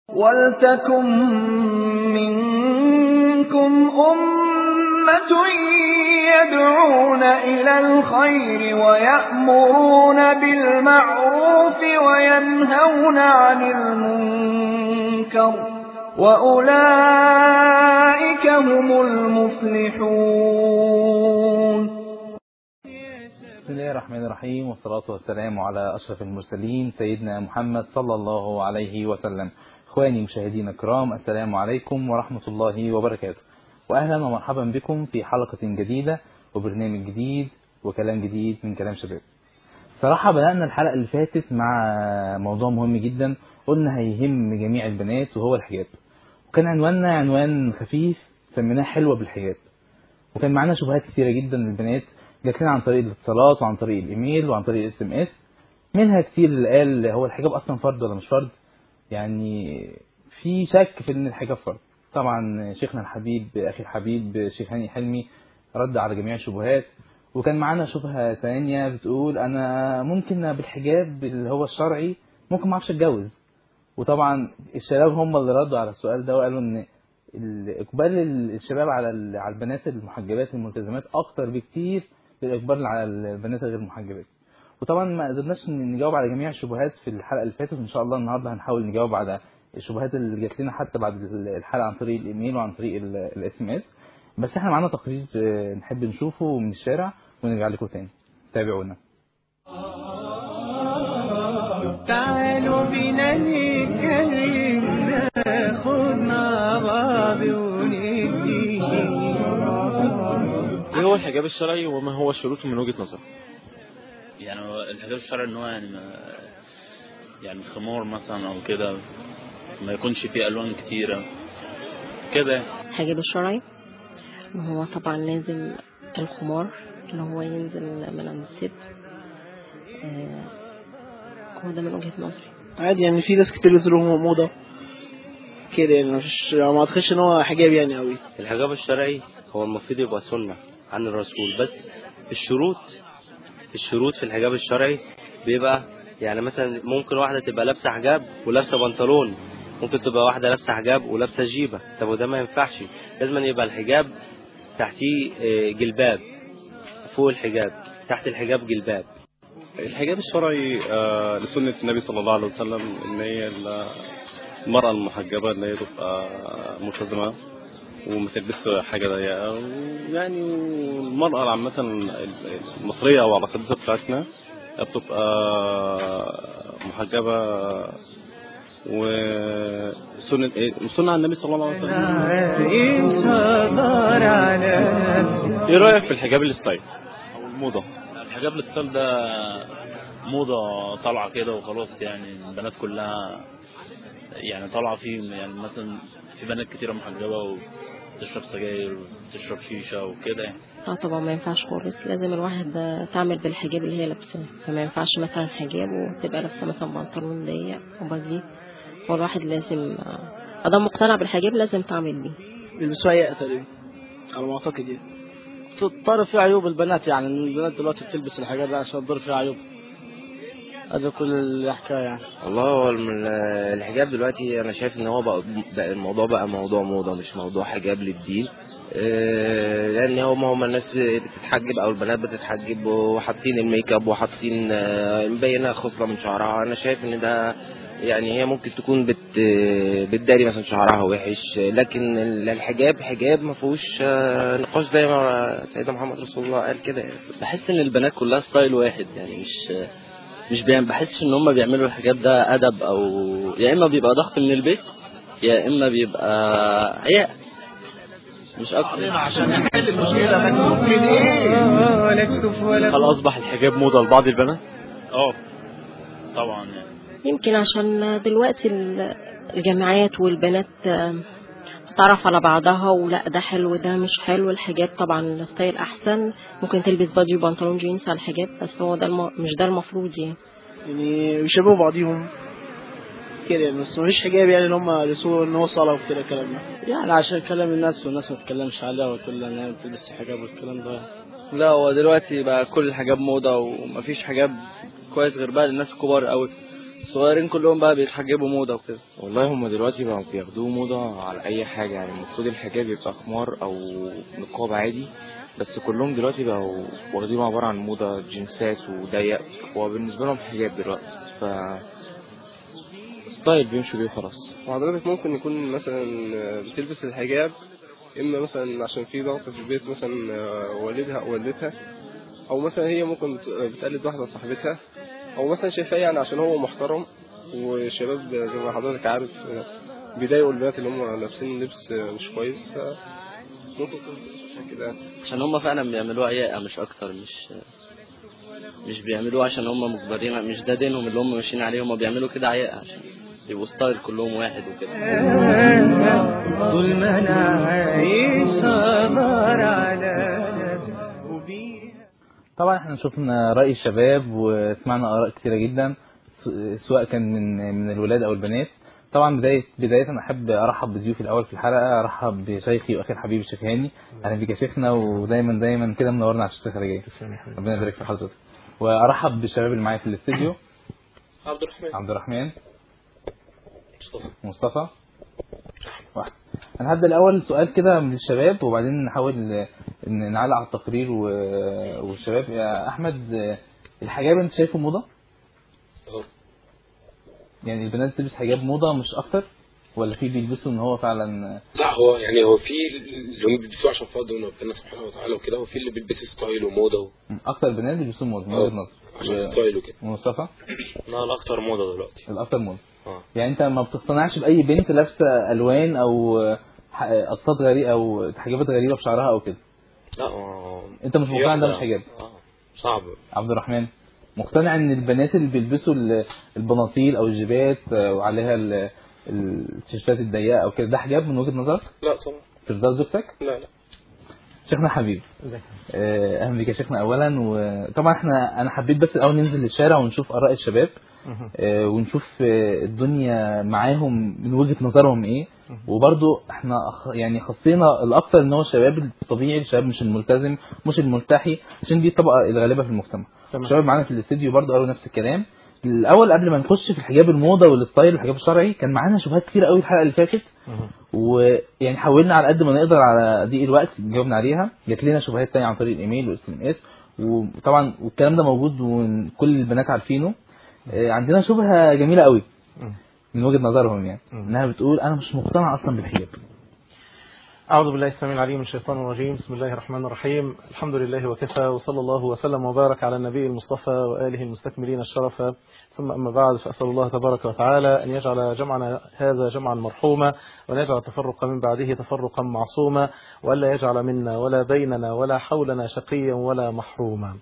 وَلْتَكُن مِّنكُمْ أُمَّةٌ يَدْعُونَ إِلَى الْخَيْرِ وَيَأْمُرُونَ بِالْمَعْرُوفِ وَيَنْهَوْنَ عَنِ الْمُنكَرِ ۚ وَأُولَٰئِكَ هُمُ الْمُفْلِحُونَ بسم الله الرحمن الرحيم والصلاة والسلام على أشرف المرسلين سيدنا محمد صلى الله عليه وسلم إخواني مشاهدينا الكرام السلام عليكم ورحمة الله وبركاته وأهلا ومرحبا بكم في حلقة جديدة وبرنامج جديد وكلام جديد من كلام شباب صراحة بدأنا الحلقة اللي فاتت مع موضوع مهم جدا قلنا هيهم جميع البنات وهو الحجاب وكان عنواننا عنوان خفيف سميناه حلوة بالحجاب وكان معانا شبهات كثيرة جدا للبنات جات لنا عن طريق الاتصالات وعن طريق الايميل وعن طريق الاس ام اس منها كتير اللي قال هو الحجاب اصلا فرض ولا مش فرض يعني في شك في ان الحجاب فرض طبعا شيخنا الحبيب اخي الحبيب شيخ هاني حلمي رد على جميع الشبهات وكان معانا شبهه ثانيه بتقول انا ممكن بالحجاب اللي هو الشرعي ممكن ما اعرفش اتجوز وطبعا الشباب هم اللي ردوا على السؤال ده وقالوا ان اقبال الشباب على على البنات المحجبات الملتزمات اكتر بكتير للاقبال على البنات غير المحجبات وطبعا ما قدرناش نجاوب على جميع الشبهات في الحلقه اللي فاتت ان شاء الله النهارده هنحاول نجاوب على الشبهات اللي جات لنا حتى بعد الحلقه عن طريق الايميل وعن طريق الاس ام اس بس احنا معانا تقرير نحب نشوفه من الشارع ونرجع لكم تاني تابعونا تعالوا بنا نتكلم ناخد مع بعض وندي ايه هو الحجاب الشرعي وما هو شروطه من وجهة نظرك؟ يعني هو الحجاب الشرعي ان هو يعني ما يعني خمار مثلا او كده ما يكونش فيه الوان كتيره كده الحجاب الشرعي هو طبعا لازم الخمار اللي هو ينزل من عند الست آه، هو ده من وجهة نظري عادي يعني في ناس كتير بينزلوا موضة كده يعني مش ما اعتقدش ان هو حجاب يعني قوي الحجاب الشرعي هو المفروض يبقى سنة عن الرسول بس الشروط الشروط في الحجاب الشرعي بيبقى يعني مثلا ممكن واحدة تبقى لابسة حجاب ولابسة بنطلون ممكن تبقى واحدة لابسة حجاب ولابسة جيبة طب وده ما ينفعش لازم يبقى الحجاب تحتيه آه، جلباب فوق الحجاب تحت الحجاب جلباب الحجاب الشرعي آه، لسنة النبي صلى الله عليه وسلم ان هي ال- المرأة المحجبة ان هي تبقى ملتزمة وما تلبسش حاجة ضيقة ويعني المرأة عامة المصرية أو على القدسة بتاعتنا بتبقى محجبة وسنة إيه؟ سنة عن النبي صلى الله عليه وسلم إن صبر على نفسي إيه رأيك في الحجاب الستايل أو الموضة؟ الحجاب الستايل ده موضه طالعه كده وخلاص يعني البنات كلها يعني طالعه فيه يعني مثلا في بنات كتيره محجبه وتشرب سجاير وتشرب شيشه وكده يعني اه طبعا ما ينفعش خالص لازم الواحد آه، تعمل بالحجاب اللي هي لابساه فما ينفعش مثلا حجاب وتبقى لابسه مثلا بنطلون ضيق وبزيت هو الواحد لازم آه، ادام مقتنع بالحجاب لازم تعمل بيه بيلبسوها ياقة تقريبا على ما اعتقد يعني تضطر فيه عيوب البنات يعني إن البنات دلوقتي بتلبس الحاجات دي عشان تضر فيها عيوب هذا كل الحكايه يعني والله هو الم- الحجاب دلوقتي انا شايف ان هو بقى, بقى الموضوع بقى موضوع موضة مش موضوع حجاب للدين آه، لان هم هم الناس بتتحجب او البنات بتتحجب وحاطين الميك اب وحاطين آه، مبينه خصله من شعرها انا شايف ان ده يعني هي ممكن تكون بت بتداري مثلا شعرها وحش لكن الحجاب حجاب ما فيهوش آه، نقاش زي ما سيدنا محمد رسول الله قال كده يعني بحس ان البنات كلها ستايل واحد يعني مش مش بيعمل بحسش ان هم بيعملوا الحجاب ده ادب او يا اما بيبقى ضغط من البيت يا اما بيبقى عياء مش اكتر عشان نحل المشكلة مكتوب من ايه ولا اكتف ولا هل أصبح الحجاب موضة لبعض البنات؟ اه طبعا يعني يمكن عشان دلوقتي ال- الجامعات والبنات آه، تتعرف على بعضها ولا ده حلو ده مش حلو الحجاب طبعا الستايل احسن ممكن تلبس بادي وبنطلون جينز على الحجاب بس هو ده الم... مش ده المفروض يعني يعني بيشبهوا بعضيهم كده يعني بس مفيش حجاب يعني ان هم يلبسوه ان هو صلاة وكده الكلام ده يعني عشان كلام الناس والناس ما تتكلمش عليها وكل ان هي بتلبس حجاب والكلام ده لا هو دلوقتي بقى كل الحجاب موضة ومفيش حجاب كويس غير بقى للناس الكبار قوي الصغيرين كلهم بقى بيتحجبوا موضة وكده والله هم دلوقتي بقوا بياخدوه موضة على أي حاجة يعني المفروض الحجاب يبقى خمار أو نقاب عادي بس كلهم دلوقتي بقوا واخدينه عبارة عن موضة جنسات وضيق هو بالنسبة لهم حجاب دلوقتي ف ستايل بيمشوا بيه خلاص وحضرتك ممكن يكون مثلا بتلبس الحجاب اما مثلا عشان في ضغط في البيت مثلا والدها او والدتها او مثلا هي ممكن بت- بتقلد واحده صاحبتها او مثلا شايفاه يعني عشان هو محترم والشباب زي ما حضرتك عارف بيضايقوا البنات اللي هم لابسين لبس مش كويس فممكن تكون عشان كده يعني. عشان هم فعلا بيعملوها عياقة مش أكتر مش مش بيعملوها عشان هم مجبرين مش ده دينهم اللي هم ماشيين عليه هم بيعملوا كده عياقة عشان يبقوا ستايل كلهم واحد وكده ظلمنا عايش نار على وبيها طبعا احنا شفنا رأي الشباب وسمعنا آراء كثيرة جدا س- سواء كان من من الولاد أو البنات طبعا بداية بداية أنا أحب أرحب بضيوفي الأول في الحلقة أرحب بشيخي وأخي الحبيب الشيخ هاني أهلا بك يا شيخنا ودايما دايما كده منورنا على الشاشة الخارجية ربنا يبارك في حضرتك وأرحب بالشباب اللي معايا في الاستديو عبد الرحمن عبد الرحمن مصطفى مصطفى واحد انا هبدا الاول سؤال كده من الشباب وبعدين نحاول آه، ان نعلق على التقرير و- والشباب يا احمد آه، الحجاب انت شايفه موضه اه يعني البنات تلبس حجاب موضه مش اكتر ولا في بيلبسوا ان هو فعلا لا هو يعني هو في اللي هم بيلبسوه عشان فضل من ربنا سبحانه وتعالى وكده وفي اللي بيلبسوا ستايل وموضه و- اكتر بنات بيلبسوا موضه من اه، وجهه نظر عشان ستايل وكده ومصطفى لا الاكتر موضه دلوقتي الاكتر موضه اه يعني انت ما بتقتنعش باي بنت لابسه الوان او آه، ح- قصات غريبه او تحجيبات غريبه في شعرها او كده لا هو انت مش في مقتنع ده واحدة- مش حجاب اه صعب عبد الرحمن مقتنع ان البنات اللي بيلبسوا ال- البناطيل او الجيبات آه، وعليها ال- التيشيرتات الضيقه او كده ده حجاب من وجهه نظرك لا طبعا ترضى زوجتك لا لا شيخنا حبيب آه، اهلا بك يا شيخنا اولا وطبعا احنا انا حبيت بس الاول ننزل للشارع ونشوف اراء الشباب آه، ونشوف آه، الدنيا معاهم من وجهه نظرهم ايه وبرضو احنا أخ- يعني خصينا الاكثر ان هو الشباب الطبيعي الشباب مش الملتزم مش الملتحي عشان دي الطبقه الغالبه في المجتمع تمام. الشباب معانا في الاستديو برضو قالوا نفس الكلام الاول قبل ما نخش في الحجاب الموضه والستايل والحجاب الشرعي كان معانا شبهات كتير قوي الحلقه اللي فاتت ويعني حاولنا على قد ما نقدر على ضيق الوقت جاوبنا عليها جات لنا شبهات تانية عن طريق الايميل والاس ام اس وطبعا والكلام ده موجود وكل البنات عارفينه آه، عندنا شبهه جميله قوي من وجهه نظرهم يعني انها بتقول انا مش مقتنع اصلا بالحجاب أعوذ بالله السميع العليم من الشيطان الرجيم بسم الله الرحمن الرحيم الحمد لله وكفى وصلى الله وسلم وبارك على النبي المصطفى وآله المستكملين الشرف ثم أما بعد فأسأل الله تبارك وتعالى أن يجعل جمعنا هذا جمعا مرحوما وأن يجعل التفرق من بعده تفرقا معصوما وألا يجعل منا ولا بيننا ولا حولنا شقيا ولا محروما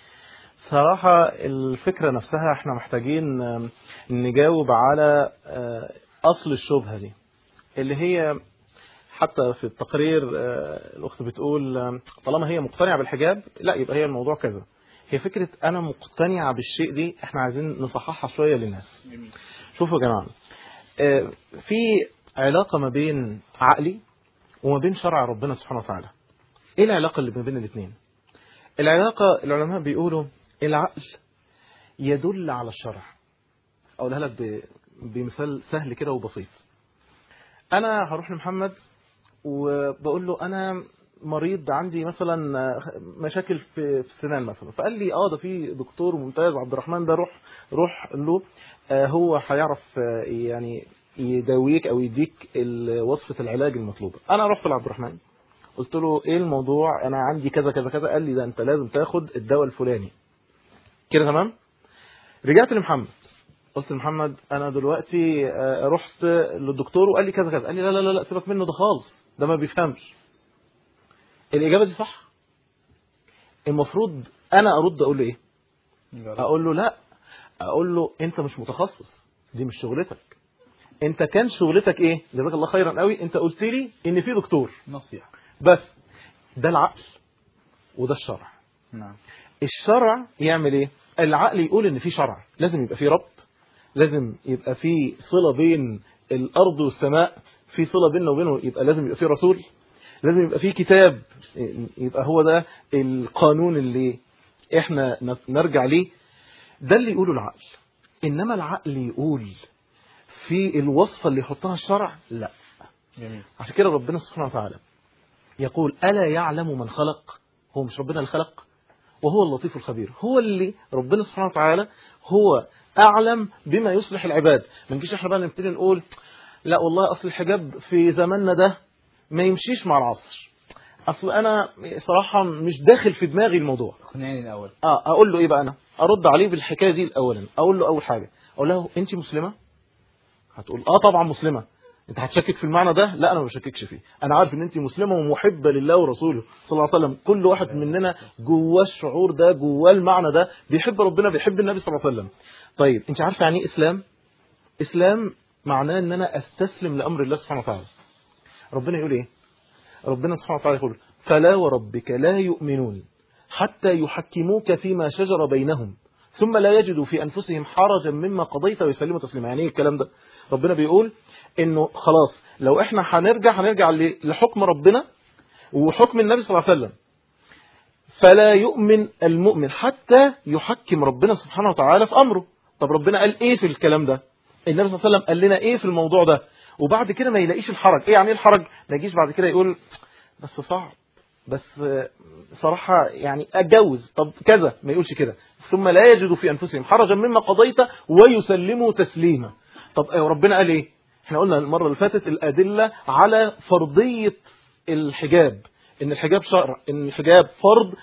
صراحة الفكرة نفسها احنا محتاجين آم، نجاوب على آه، أصل الشبهة دي اللي هي حتى في التقرير آه، الأخت بتقول آه، طالما هي مقتنعة بالحجاب لا يبقى هي الموضوع كذا هي فكرة أنا مقتنعة بالشيء دي احنا عايزين نصححها شوية للناس شوفوا يا جماعة آه، في علاقة ما بين عقلي وما بين شرع ربنا سبحانه وتعالى ايه العلاقة اللي ما بين الاثنين العلاقة العلماء بيقولوا العقل يدل على الشرع اقولها لك ب- بمثال سهل كده وبسيط انا هروح لمحمد وبقول له انا مريض عندي مثلا مشاكل في في السنان مثلا فقال لي اه ده في دكتور ممتاز عبد الرحمن ده روح روح له آه هو هيعرف آه يعني يداويك او يديك ال- وصفه العلاج المطلوبه انا رحت لعبد الرحمن قلت له ايه الموضوع انا عندي كذا كذا كذا قال لي ده انت لازم تاخد الدواء الفلاني كده تمام رجعت لمحمد قلت لمحمد انا دلوقتي آه، رحت للدكتور وقال لي كذا كذا قال لي لا لا لا لا سيبك منه ده خالص ده ما بيفهمش الاجابه دي صح المفروض انا ارد اقول له ايه اقول له لا اقول له انت مش متخصص دي مش شغلتك انت كان شغلتك ايه جزاك الله خيرا قوي انت قلت لي ان في دكتور نصيحه بس ده العقل وده الشرع نعم الشرع يعمل ايه العقل يقول ان في شرع لازم يبقى في رب لازم يبقى في صلة بين الارض والسماء في صلة بيننا وبينه يبقى لازم يبقى في رسول لازم يبقى في كتاب يبقى هو ده القانون اللي احنا نرجع ليه ده اللي يقوله العقل انما العقل يقول في الوصفه اللي يحطها الشرع لا جميل عشان كده ربنا سبحانه وتعالى يقول ألا يعلم من خلق هو مش ربنا اللي خلق وهو اللطيف الخبير هو اللي ربنا سبحانه وتعالى هو أعلم بما يصلح العباد ما نجيش احنا بقى نبتدي نقول لا والله أصل الحجاب في زماننا ده ما يمشيش مع العصر أصل أنا صراحة مش داخل في دماغي الموضوع اقنعني الأول اه اقول له ايه بقى انا ارد عليه بالحكايه دي الاولا اقول له اول حاجه اقول له انت مسلمه هتقول اه طبعا مسلمه انت هتشكك في المعنى ده لا انا ما بشككش فيه انا عارف ان انت مسلمه ومحبه لله ورسوله صلى الله عليه وسلم كل واحد مننا جواه الشعور ده جواه المعنى ده بيحب ربنا بيحب النبي صلى الله عليه وسلم طيب انت عارفه يعني ايه اسلام اسلام معناه ان انا استسلم لامر الله سبحانه وتعالى ربنا يقول ايه ربنا سبحانه وتعالى يقول فلا وربك لا يؤمنون حتى يحكموك فيما شجر بينهم ثم لا يجدوا في أنفسهم حرجا مما قضيت ويسلموا تسليما يعني ايه الكلام ده ربنا بيقول انه خلاص لو احنا هنرجع هنرجع ل- لحكم ربنا وحكم النبي صلى الله عليه وسلم فلا يؤمن المؤمن حتى يحكم ربنا سبحانه وتعالى في أمره طب ربنا قال ايه في الكلام ده النبي صلى الله عليه وسلم قال لنا ايه في الموضوع ده وبعد كده ما يلاقيش الحرج ايه يعني ايه الحرج ما يجيش بعد كده يقول بس صعب بس آه، صراحة يعني أتجوز طب كذا ما يقولش كده ثم لا يجدوا في أنفسهم حرجا مما قضيت ويسلموا تسليما طب آه، ربنا قال إيه احنا قلنا المرة اللي فاتت الأدلة على فرضية الحجاب ان الحجاب شرع ان الحجاب فرض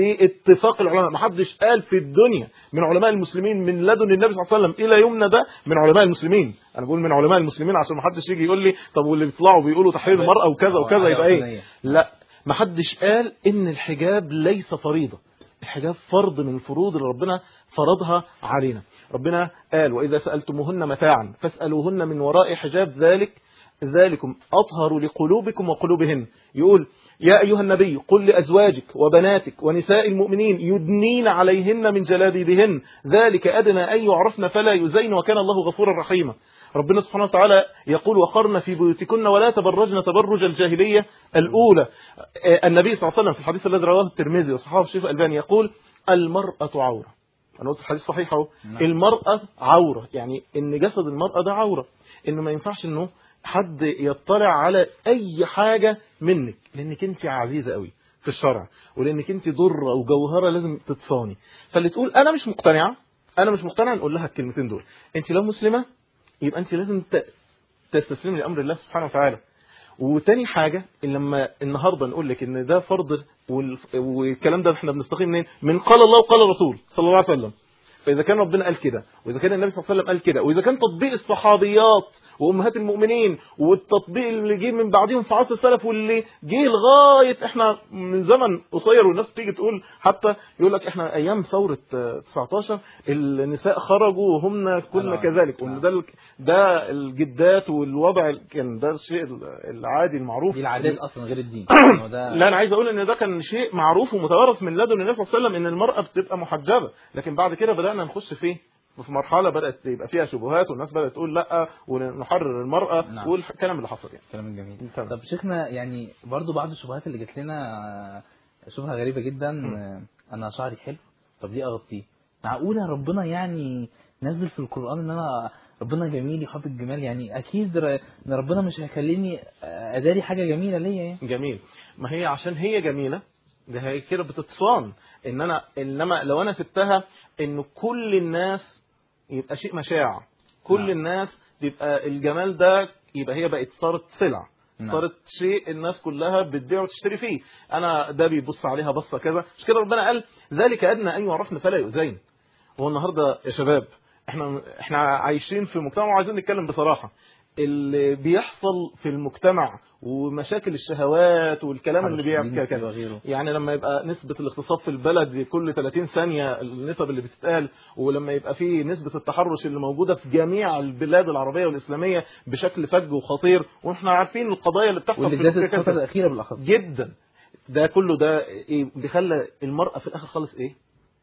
باتفاق العلماء ما حدش قال في الدنيا من علماء المسلمين من لدن النبي صلى الله عليه وسلم الى يومنا ده من علماء المسلمين انا بقول من علماء المسلمين عشان ما حدش يجي يقول لي طب واللي بيطلعوا بيقولوا تحرير المرأة وكذا وكذا يبقى ايه لا ما حدش قال ان الحجاب ليس فريضة الحجاب فرض من الفروض اللي ربنا فرضها علينا ربنا قال وإذا سألتموهن متاعا فاسألوهن من وراء حجاب ذلك ذلكم أطهر لقلوبكم وقلوبهن يقول يا أيها النبي قل لأزواجك وبناتك ونساء المؤمنين يدنين عليهن من جلابيبهن ذلك أدنى أن يعرفن فلا يزين وكان الله غفورا رحيما ربنا سبحانه وتعالى يقول وقرن في بيوتكن ولا تبرجن تبرج الجاهلية الأولى آه، النبي صلى الله عليه وسلم في الحديث الذي رواه الترمذي وصححه الشيخ الألباني يقول المرأة عورة أنا قلت الحديث صحيح أهو المرأة عورة يعني إن جسد المرأة ده عورة إنه ما ينفعش إنه حد يطلع على أي حاجة منك لأنك أنت عزيزة قوي في الشرع ولأنك أنت ضرة وجوهرة لازم تتصاني فاللي تقول أنا مش مقتنعة أنا مش مقتنعة نقول لها الكلمتين دول أنت لو مسلمة يبقى أنت لازم ت- تستسلمي لأمر الله سبحانه وتعالى وتاني حاجة إن لما النهاردة نقول لك ان ده فرض وال- والكلام ده احنا بنستقيم منين من قال الله وقال الرسول صلى الله عليه وسلم فإذا كان ربنا قال كده وإذا كان النبي صلى الله عليه وسلم قال كده وإذا كان تطبيق الصحابيات وأمهات المؤمنين والتطبيق اللي جه من بعدهم في عصر السلف واللي جه لغاية احنا من زمن قصير والناس تيجي تقول حتى يقول لك احنا أيام ثورة آه، 19 النساء خرجوا وهمنا كنا نعم. كذلك وان ده ال- ده الجدات والوضع ال- كان ده الشيء ال- العادي المعروف دي العادات أصلا غير الدين هو ده لا انا عايز اقول ان ده كان شيء معروف ومتوارث من لدن النبي صلى الله عليه وسلم ان المراه بتبقى محجبه لكن بعد كده بدانا نخش فيه في مرحله بدات يبقى فيها شبهات والناس بدات تقول لا ونحرر المراه نعم. والكلام اللي حصل يعني كلام جميل تمام. طب شيخنا يعني برضو بعض الشبهات اللي جات لنا آه، شبهة غريبة جدا آه، انا شعري حلو طب ليه اغطيه معقولة ربنا يعني نزل في القرآن ان انا ربنا جميل يحب الجمال يعني اكيد ر- ان ربنا مش هيخليني آه، اداري حاجة جميلة ليا يعني جميل ما هي عشان هي جميله ده هي كده بتتصان ان انا انما لو انا سبتها ان كل الناس يبقى شيء مشاع كل نعم. الناس يبقى الجمال ده يبقى هي بقت صارت سلع نعم. صارت شيء الناس كلها بتبيع وتشتري فيه انا ده بيبص عليها بصه كذا مش كده ربنا قال ذلك ادنى ان يعرفن فلا يؤذين هو النهارده يا شباب احنا احنا عايشين في مجتمع وعايزين نتكلم بصراحه اللي بيحصل في المجتمع ومشاكل الشهوات والكلام اللي بيحكي كده وغيره يعني لما يبقى نسبة الاغتصاب في البلد كل 30 ثانية النسب اللي بتتقال ولما يبقى في نسبة التحرش اللي موجودة في جميع البلاد العربية والإسلامية بشكل فج وخطير واحنا عارفين القضايا اللي بتحصل واللي في زادت المنطقة الفترة كده. الأخيرة بالأخص جدا ده كله ده ايه بيخلى المرأة في الآخر خالص ايه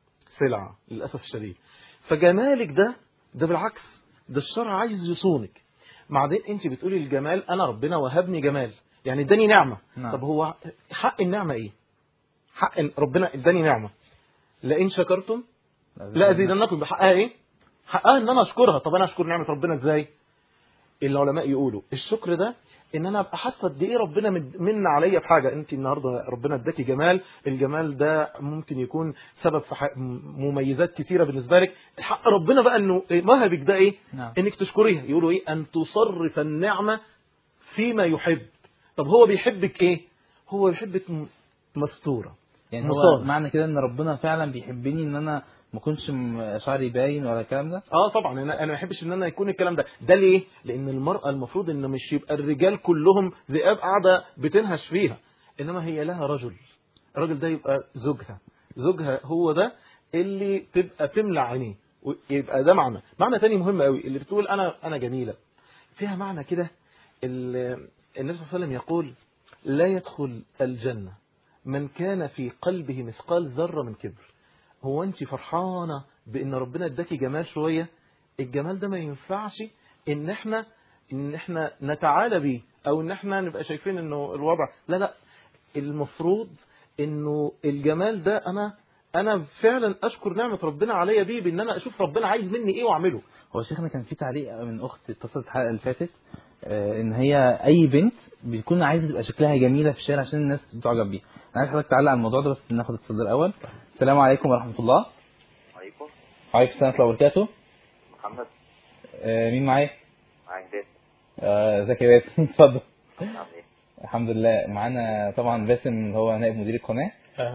سلعة للأسف الشديد فجمالك ده ده بالعكس ده الشرع عايز يصونك بعدين انت بتقولي الجمال انا ربنا وهبني جمال يعني اداني نعمة نعم. طب هو حق النعمة ايه حق إن ربنا اداني نعمة لئن شكرتم لا ازيدنكم بحقها ايه حقها ان انا اشكرها طب انا اشكر نعمه ربنا ازاي العلماء يقولوا الشكر ده ان انا ابقى حاسه قد ايه ربنا مد- من عليا في حاجه انت النهارده ربنا اداكي جمال الجمال ده ممكن يكون سبب في ح- مميزات كتيره بالنسبه لك حق ربنا بقى انه مهبك ده ايه نعم. انك تشكريها يقولوا ايه ان تصرف النعمه فيما يحب طب هو بيحبك ايه هو بيحبك م- مستوره يعني هو مصاب. معنى كده ان ربنا فعلا بيحبني ان انا ما اكونش م- شعري باين ولا الكلام ده اه طبعا انا انا ما بحبش ان انا يكون الكلام ده ده ليه لان المراه المفروض ان مش يبقى الرجال كلهم ذئاب قاعده بتنهش فيها انما هي لها رجل الراجل ده يبقى زوجها زوجها هو ده اللي تبقى تملى عينيه ويبقى ده معنى معنى تاني مهم قوي اللي بتقول انا انا جميله فيها معنى كده ال- النبي صلى الله عليه وسلم يقول لا يدخل الجنه من كان في قلبه مثقال ذره من كبر هو انت فرحانه بان ربنا اداكي جمال شويه الجمال ده ما ينفعش ان احنا ان احنا نتعالى بيه او ان احنا نبقى شايفين انه الوضع لا لا المفروض انه الجمال ده انا انا فعلا اشكر نعمه ربنا عليا بيه بان انا اشوف ربنا عايز مني ايه واعمله هو شيخنا كان في تعليق من اخت اتصلت الحلقه اللي فاتت آه، ان هي اي بنت بتكون عايزه تبقى شكلها جميله في الشارع عشان الناس تعجب بيها انا عايز حضرتك تعلق على الموضوع ده بس ناخد اتصال الاول السلام عليكم ورحمه الله عليكم وعليكم السلام ورحمه الله وبركاته محمد آه، مين معايا معاك باسم آه، ازيك يا باسم اتفضل عامل ايه؟ الحمد لله معانا طبعا باسم اللي هو نائب مدير القناه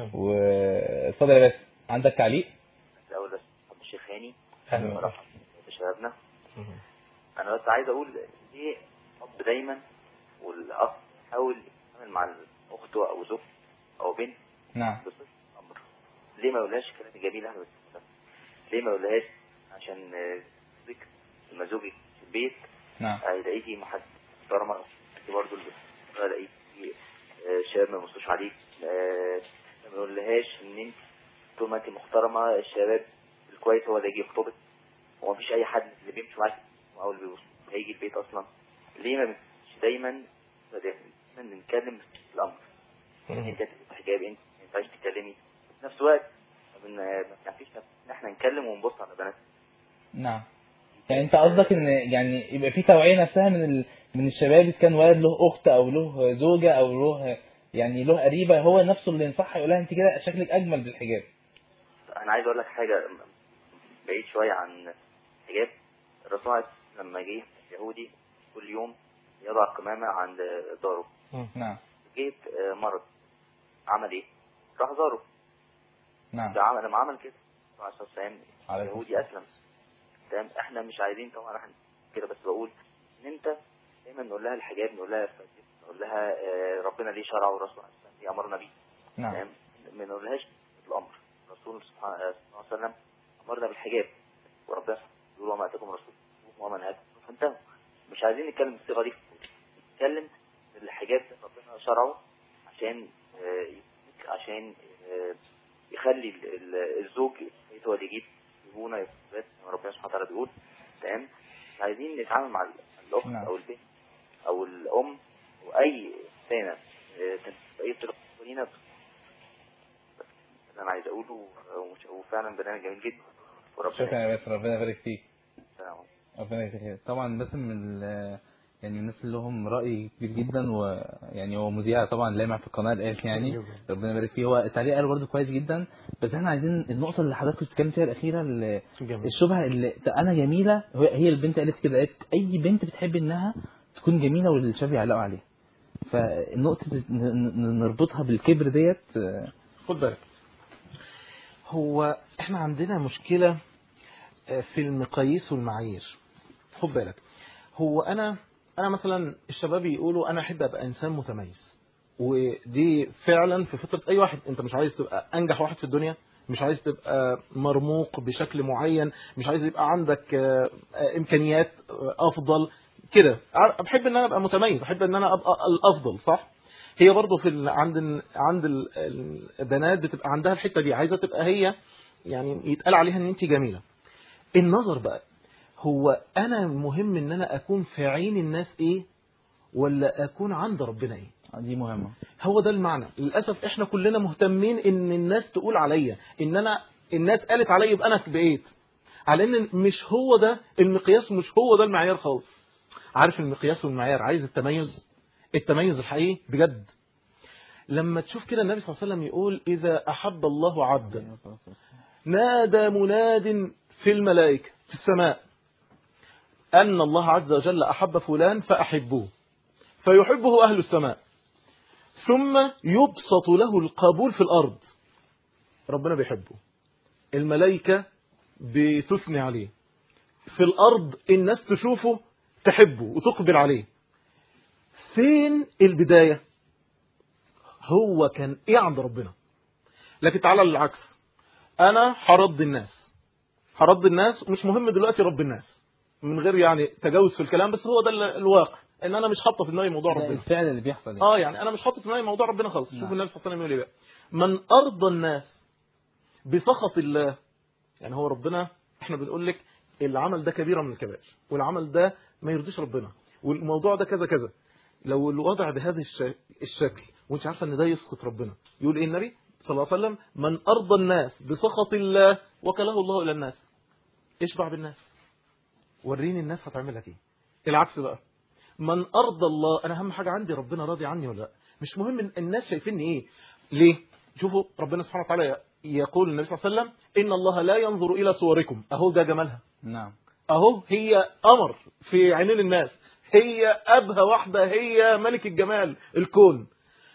واتفضل يا باسم عندك تعليق الأول بس أبو الشيخ هاني أهلا وسهلا. مرحبا بشبابنا أنا بس عايز أقول ليه الأب دايما والأب يحاول يتعامل مع أخته أو زوجته أو بنت نعم بصفة أمر ليه ما يقولهاش كلام جميل أحنا بس ليه ما يقولهاش عشان آه، ذكر لما زوجك في البيت نعم هيلاقيكي محترمة انت برضه اللي هلاقيكي آه، شباب ما يبصوش عليك آه، ما يقولهاش ان انت طول ما انت محترمة الشباب الكويس هو اللي يجي يخطبك وما فيش اي حد اللي بيمشي معاك او اللي بيبص هيجي البيت اصلا ليه ما بنمشيش دايما دايما بنتكلم في الامر انت هتلبس حجاب انت ما ينفعش تتكلمي في نفس الوقت ما بن- ما فيش ان احنا نتكلم ونبص على بنات نعم يعني انت قصدك ان يعني يبقى في توعيه نفسها من ال... من الشباب اذا كان ولد له اخت او له زوجه او له يعني له قريبه هو نفسه اللي ينصحها يقول لها انت كده شكلك اجمل بالحجاب انا عايز اقول لك حاجه بعيد شويه عن الحجاب الرسول عليه الصلاة والسلام لما جه يهودي كل يوم يضع قمامه عند داره نعم جيت آه، مرض عمل ايه؟ راح زاره نعم ده عمل لما عمل كده الرسول عليه الصلاه والسلام عليه يهودي اسلم تمام احنا مش عايزين طبعا احنا كده بس بقول ان انت دايما نقول لها الحجاب نقول لها الفجر، نقول لها آه، ربنا ليه شرع والرسول عليه الصلاه والسلام امرنا بيه نعم تمام ما نقولهاش الامر الرسول سبحانه الله عليه وسلم امرنا بالحجاب وربنا يقول وما اتاكم الرسول وما نهاكم عنه فانتهوا مش عايزين نتكلم بالصيغه دي نتكلم الحجاب ده ربنا شرعه عشان آه، يفك- عشان آه، يخلي ال- ال- الزوج البيت هو اللي يجيب زبونه يفوت ربنا سبحانه وتعالى بيقول تمام عايزين نتعامل مع ال- الاخت نعم. او البنت او الام او اي انسانه آه، كانت باي طريقه لينا اللي انا عايز اقوله ومش- وفعلا برنامج جميل جدا وربنا شكرا يا باسم ربنا يبارك فيك السلام عليكم. ربنا يبارك فيك طبعا باسم من ال- يعني من الناس اللي لهم راي كبير جدا ويعني هو مذيع طبعا لامع في القناه الان يعني ربنا يبارك فيه هو التعليق قاله برضه كويس جدا بس احنا عايزين النقطه اللي حضرتك كنت بتتكلم فيها الاخيره اللي جميل. الشبهه اللي انا جميله هو- هي البنت قالت كده قالت اي بنت بتحب انها تكون جميله والشباب يعلقوا عليها فالنقطه ن- ن- نربطها بالكبر ديت آه، خد بالك هو احنا عندنا مشكلة آه، في المقاييس والمعايير خد بالك هو انا انا مثلا الشباب يقولوا انا احب ابقى انسان متميز ودي فعلا في فطرة اي واحد انت مش عايز تبقى انجح واحد في الدنيا مش عايز تبقى مرموق بشكل معين مش عايز يبقى عندك آه، آه، امكانيات آه، افضل كده ع- بحب ان انا ابقى متميز احب ان انا ابقى الافضل صح هي برضو في ال... عند ال... عند ال- البنات بتبقى عندها الحته دي عايزه تبقى هي يعني يتقال عليها ان انت جميله النظر بقى هو انا مهم ان انا اكون في عين الناس ايه ولا اكون عند ربنا ايه دي مهمه هو ده المعنى للاسف احنا كلنا مهتمين ان الناس تقول عليا ان انا الناس قالت عليا يبقى انا بقيت على ان مش هو ده المقياس ومش هو ده المعيار خالص عارف المقياس والمعيار عايز التميز التميز الحقيقي بجد لما تشوف كده النبي صلى الله عليه وسلم يقول إذا أحب الله عبدا نادى مناد في الملائكة في السماء أن الله عز وجل أحب فلان فأحبوه فيحبه أهل السماء ثم يبسط له القبول في الأرض ربنا بيحبه الملائكة بتثني عليه في الأرض الناس تشوفه تحبه وتقبل عليه فين البداية هو كان ايه عند ربنا لكن تعالى للعكس انا هرد الناس هرد الناس مش مهم دلوقتي رب الناس من غير يعني تجاوز في الكلام بس هو ده ال- الواقع ان انا مش حاطه في دماغي موضوع ده ربنا الفعل اللي بيحصل يعني. اه يعني انا مش حاطط في دماغي موضوع ربنا خالص شوف نعم. النبي صلى الله عليه وسلم يقول ايه بقى من ارضى الناس بسخط الله يعني هو ربنا احنا بنقول لك العمل ده كبيره من الكبائر والعمل ده ما يرضيش ربنا والموضوع ده كذا كذا لو الوضع بهذا الش- الشكل وانت عارفه ان ده يسقط ربنا يقول ايه النبي صلى الله عليه وسلم من ارضى الناس بسخط الله وكله الله الى الناس اشبع بالناس وريني الناس هتعمل لك ايه العكس بقى من ارضى الله انا اهم حاجه عندي ربنا راضي عني ولا لا مش مهم إن الناس شايفيني ايه ليه شوفوا ربنا سبحانه وتعالى يقول النبي صلى الله عليه وسلم ان الله لا ينظر الى صوركم اهو ده جمالها نعم اهو هي قمر في عينين الناس هي ابهى واحده هي ملك الجمال الكون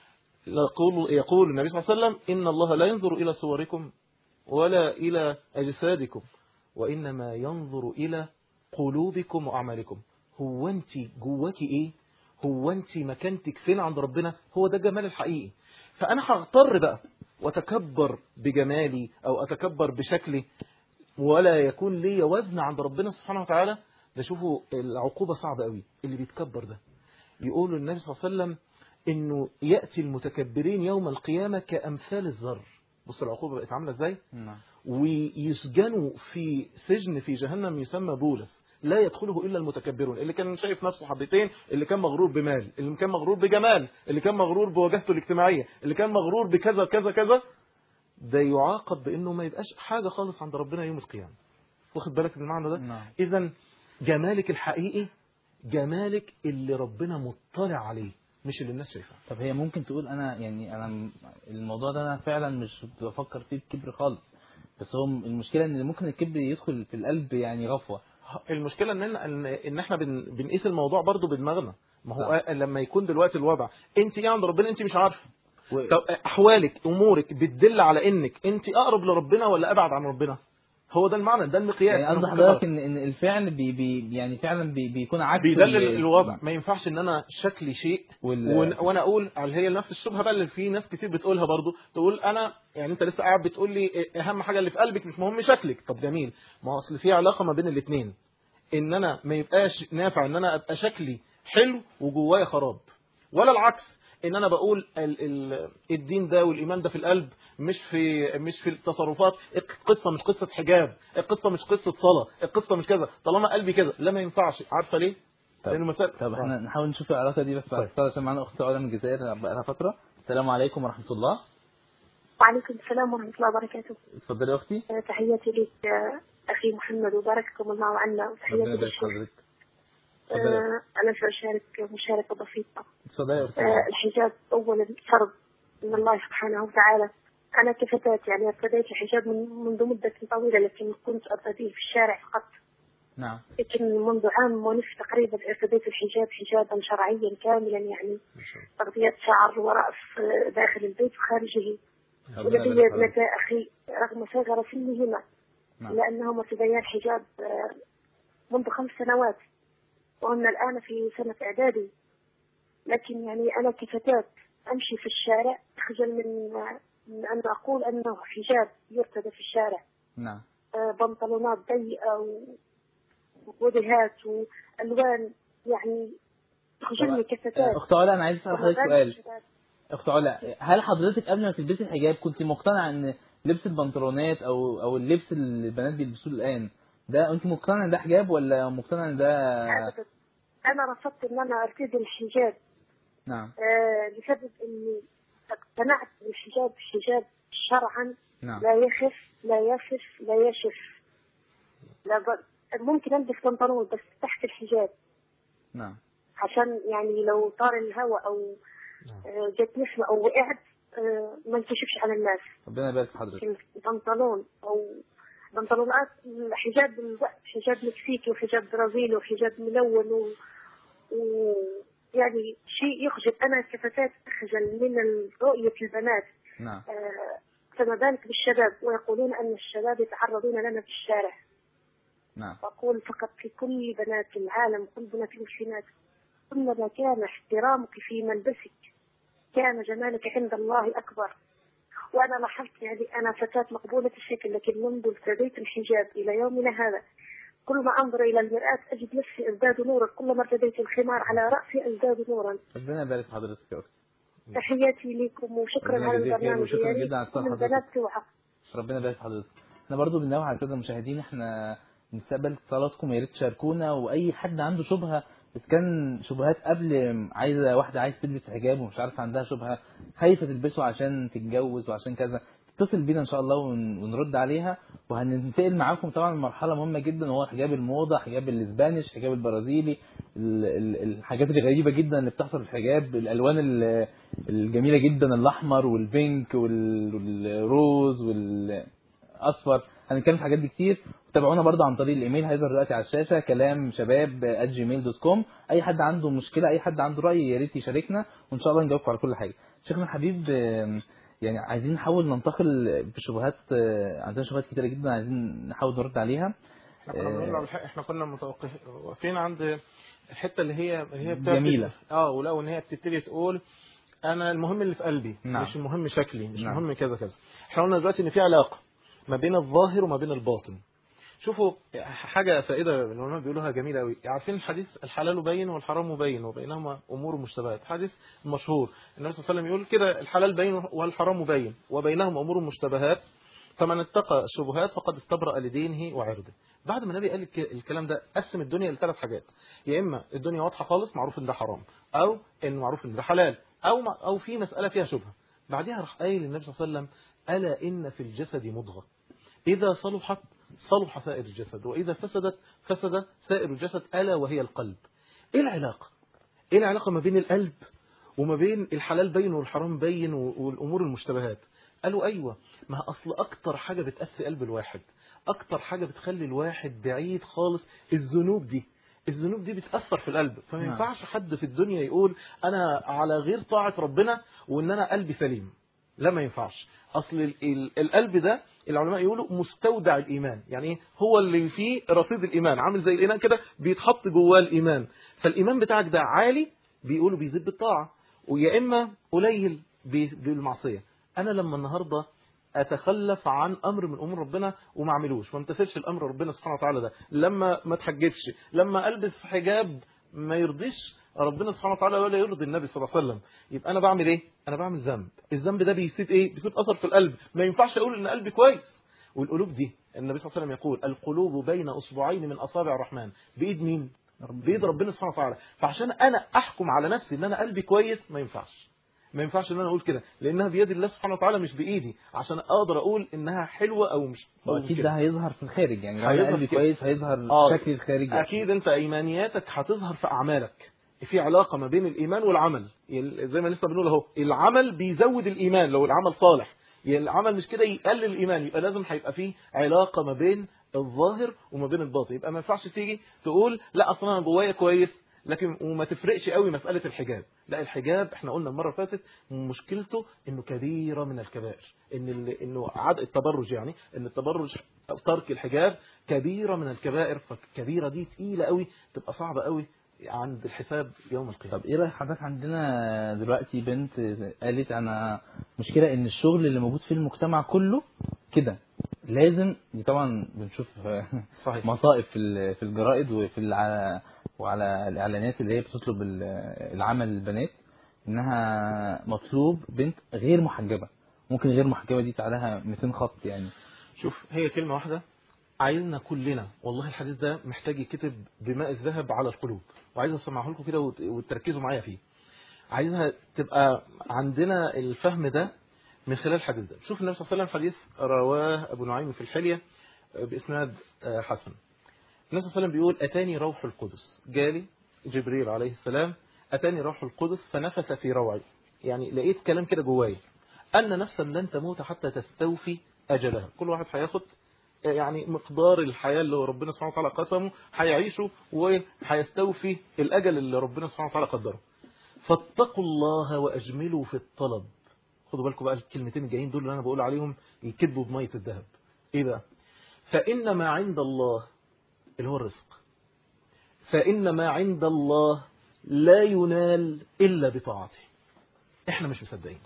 يقول يقول النبي صلى الله عليه وسلم ان الله لا ينظر الى صوركم ولا الى اجسادكم وانما ينظر الى قلوبكم واعمالكم هو انت جواكي ايه هو انت مكانتك فين عند ربنا هو ده الجمال الحقيقي فانا هغتر بقى واتكبر بجمالي او اتكبر بشكلي ولا يكون لي وزن عند ربنا سبحانه وتعالى ده شوفوا العقوبة صعبة قوي اللي بيتكبر ده يقول النبي صلى الله عليه وسلم انه يأتي المتكبرين يوم القيامة كأمثال الذر بص العقوبة بقت عاملة ازاي نعم ويسجنوا في سجن في جهنم يسمى بولس لا يدخله الا المتكبرون اللي كان شايف نفسه حبتين اللي كان مغرور بمال اللي كان مغرور بجمال اللي كان مغرور بوجهته الاجتماعيه اللي كان مغرور بكذا كذا كذا ده يعاقب بانه ما يبقاش حاجه خالص عند ربنا يوم القيامه واخد بالك من المعنى ده نعم. اذا جمالك الحقيقي جمالك اللي ربنا مطلع عليه مش اللي الناس شايفاه طب هي ممكن تقول انا يعني انا م- الموضوع ده انا فعلا مش بفكر فيه بكبر خالص بس هو م- المشكله ان ممكن الكبر يدخل في القلب يعني غفوه المشكله ان ان ان احنا بن بنقيس الموضوع برضو بدماغنا ما هو صح. آه لما يكون دلوقتي الوضع انت ايه عند ربنا انت مش عارفه طب احوالك امورك بتدل على انك انت اقرب لربنا ولا ابعد عن ربنا هو ده المعنى ده المقياس يعني قصد أنا حضرتك فكرت. ان ان الفعل بي بي يعني فعلا بي بيكون عكس بيدلل ال- الوضع ما ينفعش ان انا شكلي شيء وال- وأنا- وانا اقول على هي نفس الشبهه بقى اللي في ناس كتير بتقولها برضو تقول انا يعني انت لسه قاعد بتقول لي إيه اهم حاجه اللي في قلبك مش مهم شكلك طب جميل ما هو اصل في علاقه ما بين الاثنين ان انا ما يبقاش نافع ان انا ابقى شكلي حلو وجوايا خراب ولا العكس ان انا بقول ال ال الدين ده والايمان ده في القلب مش في مش في التصرفات القصه مش قصه حجاب القصه مش قصه صلاه القصه مش كذا طالما قلبي كده لا ما ينفعش عارفه ليه طب- لان المسائل طب احنا نحاول نشوف العلاقه دي بس بعد اتصال عشان معانا اخت علا من الجزائر بقى لها فتره السلام عليكم ورحمه الله وعليكم السلام ورحمة الله وبركاته اتفضلي يا اختي آه، تحياتي لك آه، أخي محمد وبارككم الله عنا ربنا وتحياتي يبارك للشيخ حضرتك اتفضلي آه، أنا سأشارك مشاركة بسيطة اتفضلي يا اختي آه، الحجاب أولا فرض من الله سبحانه وتعالى أنا كفتاة يعني ارتديت الحجاب من منذ مدة طويلة لكن كنت أرتديه في الشارع فقط نعم لكن منذ عام ونصف تقريبا ارتديت الحجاب حجابا شرعيا كاملا يعني تغطية شعر ورأس آه، داخل البيت وخارجه ربنا ولدي يبارك حضرتك. ابنتا أخي رغم صغر سنهما نعم. لأنهما ارتديا الحجاب آه، منذ خمس سنوات وهن الآن في سنة إعدادي لكن يعني أنا كفتاة أمشي في الشارع أخجل من من أن أقول أنه حجاب يرتدى في الشارع نعم آه، بنطلونات ضيقة و- ووديهات وألوان يعني تخجلني كفتاة اخت علا انا عايز اسال حضرتك وغير سؤال الشباب. اخت علا هل حضرتك قبل ما تلبسي الحجاب كنت مقتنعه ان لبس البنطلونات او او اللبس اللي البنات بيلبسوه الان ده انت مقتنعه ان ده حجاب ولا مقتنعه ان ده أبداً. أنا رفضت أن أنا أرتدي الحجاب نعم آه، لسبب اني اقتنعت بالحجاب حجاب شرعا نعم لا يخف لا يصف لا يشف لا ب- ممكن البس بنطلون بس تحت الحجاب نعم عشان يعني لو طار الهواء او آه، جت نسمة او وقعت آه، ما انكشفش على الناس ربنا يبارك في حضرتك بنطلون او بنطلونات حجاب الوقت حجاب مكسيكي وحجاب برازيلي وحجاب ملون و... و... يعني شيء يخجل انا كفتاة اخجل من رؤية البنات نعم آه، فما بالك بالشباب ويقولون ان الشباب يتعرضون لنا في الشارع نعم أقول فقط في كل بنات العالم كل بنات المسلمات كلما كان احترامك في ملبسك كان جمالك عند الله أكبر وأنا لاحظت يعني أنا فتاة مقبولة الشكل لكن منذ ارتديت الحجاب إلى يومنا هذا كل ما أنظر إلى المرآة أجد نفسي أزداد نورا كلما ارتديت الخمار على رأسي أزداد نورا ربنا يبارك في حضرتك يا أختي تحياتي لكم وشكرا ربنا على يجزيك خير البرنامج وشكرا يا ريت جدا على كل اتصال البنات حضرتك. توعى ربنا يبارك في حضرتك احنا برضو بننوه على الساده المشاهدين احنا نستقبل اتصالاتكم يا ريت تشاركونا واي حد عنده شبهه اذا كان شبهات قبل عايزه واحده عايز تلبس حجاب ومش عارفه عندها شبهه خايفه تلبسه عشان تتجوز وعشان كذا اتصل بينا ان شاء الله ون- ونرد عليها وهننتقل معاكم طبعا مرحله مهمه جدا وهو حجاب الموضه حجاب الاسبانيش حجاب البرازيلي ال- ال- الحاجات الغريبه جدا اللي بتحصل في الحجاب الالوان ال- الجميله جدا الاحمر والبينك وال- والروز والاصفر هنتكلم في الحاجات دي كتير وتابعونا برضه عن طريق الايميل هيظهر دلوقتي على الشاشه كلام شباب جيميل دوت كوم اي حد عنده مشكله اي حد عنده راي يا ريت يشاركنا وان شاء الله نجاوبكم على كل حاجه شيخنا الحبيب آم، يعني عايزين نحاول ننتقل بشبهات آه، عندنا شبهات كتيره جدا عايزين نحاول نرد عليها احنا كنا بنقول على الحق- احنا كنا متوقفين واقفين عند الحته اللي هي اللي هي بتاعت- جميلة. اه ولو ان هي بتبتدي تقول انا المهم اللي في قلبي نعم. مش المهم شكلي مش نعم. المهم كذا كذا احنا قلنا دلوقتي ان في علاقه ما بين الظاهر وما بين الباطن شوفوا حاجه فائده العلماء بيقولوها جميله قوي عارفين الحديث الحلال بين والحرام بين وبينهما امور مشتبهات حديث مشهور النبي صلى الله عليه وسلم يقول كده الحلال بين والحرام بين وبينهما امور مشتبهات فمن اتقى الشبهات فقد استبرأ لدينه وعرضه بعد ما النبي قال الك- الكلام ده قسم الدنيا لثلاث حاجات يا اما الدنيا واضحه خالص معروف ان ده حرام او ان معروف ان ده حلال او ما- او في مساله فيها شبهه بعدها راح قايل النبي صلى الله عليه وسلم الا ان في الجسد مضغه اذا صلحت صلح سائر الجسد واذا فسدت فسد سائر الجسد الا وهي القلب ايه العلاقه ايه العلاقه ما بين القلب وما بين الحلال بين والحرام بين والامور المشتبهات قالوا ايوه ما اصل اكتر حاجه بتقسي قلب الواحد اكتر حاجه بتخلي الواحد بعيد خالص الذنوب دي الذنوب دي بتأثر في القلب فما نعم. ينفعش حد في الدنيا يقول أنا على غير طاعة ربنا وإن أنا قلبي سليم لا ما ينفعش أصل ال- ال- القلب ده العلماء يقولوا مستودع الإيمان يعني إيه؟ هو اللي فيه رصيد الإيمان عامل زي الإناء كده بيتحط جواه الإيمان فالإيمان بتاعك ده عالي بيقولوا بيزيد بالطاعة ويا إما قليل بي- بالمعصية أنا لما النهاردة اتخلف عن امر من امور ربنا وما اعملوش ما امتثلش الامر ربنا سبحانه وتعالى ده لما ما اتحجبش لما البس حجاب ما يرضيش ربنا سبحانه وتعالى ولا يرضي النبي صلى الله عليه وسلم يبقى انا بعمل ايه انا بعمل ذنب الذنب ده بيسيب ايه بيسيب اثر في القلب ما ينفعش اقول ان قلبي كويس والقلوب دي النبي صلى الله عليه وسلم يقول القلوب بين اصبعين من اصابع الرحمن بايد مين بايد ربنا سبحانه وتعالى فعشان انا احكم على نفسي ان انا قلبي كويس ما ينفعش ما ينفعش ان انا اقول كده لانها بيد الله سبحانه وتعالى مش بايدي عشان اقدر اقول انها حلوه او مش أو واكيد كده. ده هيظهر في الخارج يعني لو انا هيظهر قلبي كده. كويس هيظهر آه. الشكل الخارجي اكيد انت ايمانياتك هتظهر في اعمالك في علاقه ما بين الايمان والعمل ال- زي ما لسه بنقول اهو العمل بيزود الايمان لو العمل صالح يعني العمل مش كده يقلل الايمان يبقى لازم هيبقى فيه علاقه ما بين الظاهر وما بين الباطن يبقى ما ينفعش تيجي تقول لا اصلا انا جوايا كويس لكن وما تفرقش قوي مساله الحجاب لا الحجاب احنا قلنا المره اللي فاتت مشكلته انه كبيره من الكبائر ان ال- انه عد التبرج يعني ان التبرج أو ترك الحجاب كبيره من الكبائر فالكبيره دي تقيله قوي تبقى صعبه قوي عند الحساب يوم القيامه طب ايه راي حضرتك عندنا دلوقتي بنت قالت انا مشكله ان الشغل اللي موجود في المجتمع كله كده لازم دي طبعا بنشوف صحيح. مصائب في ال- في الجرائد وفي الع... وعلى الاعلانات اللي هي بتطلب ال- العمل للبنات انها مطلوب بنت غير محجبه ممكن غير محجبه دي تعالها 200 خط يعني شوف هي كلمة واحدة عايزنا كلنا والله الحديث ده محتاج يكتب بماء الذهب على القلوب وعايز اسمعه لكم كده وت- وتركزوا معايا فيه عايزها تبقى عندنا الفهم ده من خلال الحديث ده شوف النبي صلى الله عليه وسلم حديث رواه ابو نعيم في الحلية باسناد آه، حسن النبي صلى الله عليه وسلم بيقول أتاني روح القدس جالي جبريل عليه السلام أتاني روح القدس فنفث في روعي يعني لقيت كلام كده جوايا أن نفسا لن تموت حتى تستوفي أجلها كل واحد هياخد يعني مقدار الحياة اللي ربنا سبحانه وتعالى قسمه هيعيشه وهيستوفي الأجل اللي ربنا سبحانه وتعالى قدره فاتقوا الله وأجملوا في الطلب خدوا بالكم بقى الكلمتين الجايين دول اللي أنا بقول عليهم يكذبوا بمية الذهب إيه بقى فإن ما عند الله اللي هو الرزق فإن ما عند الله لا ينال إلا بطاعته احنا مش مصدقين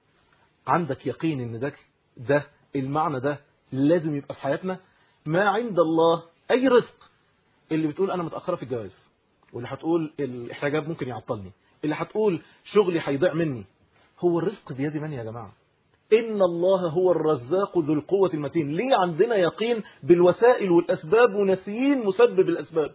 عندك يقين ان ده ده المعنى ده لازم يبقى في حياتنا ما عند الله اي رزق اللي بتقول انا متاخره في الجواز واللي هتقول الحجاب ممكن يعطلني اللي هتقول شغلي هيضيع مني هو الرزق بيد من يا جماعه ان الله هو الرزاق ذو القوه المتين ليه عندنا يقين بالوسائل والاسباب وناسيين مسبب الاسباب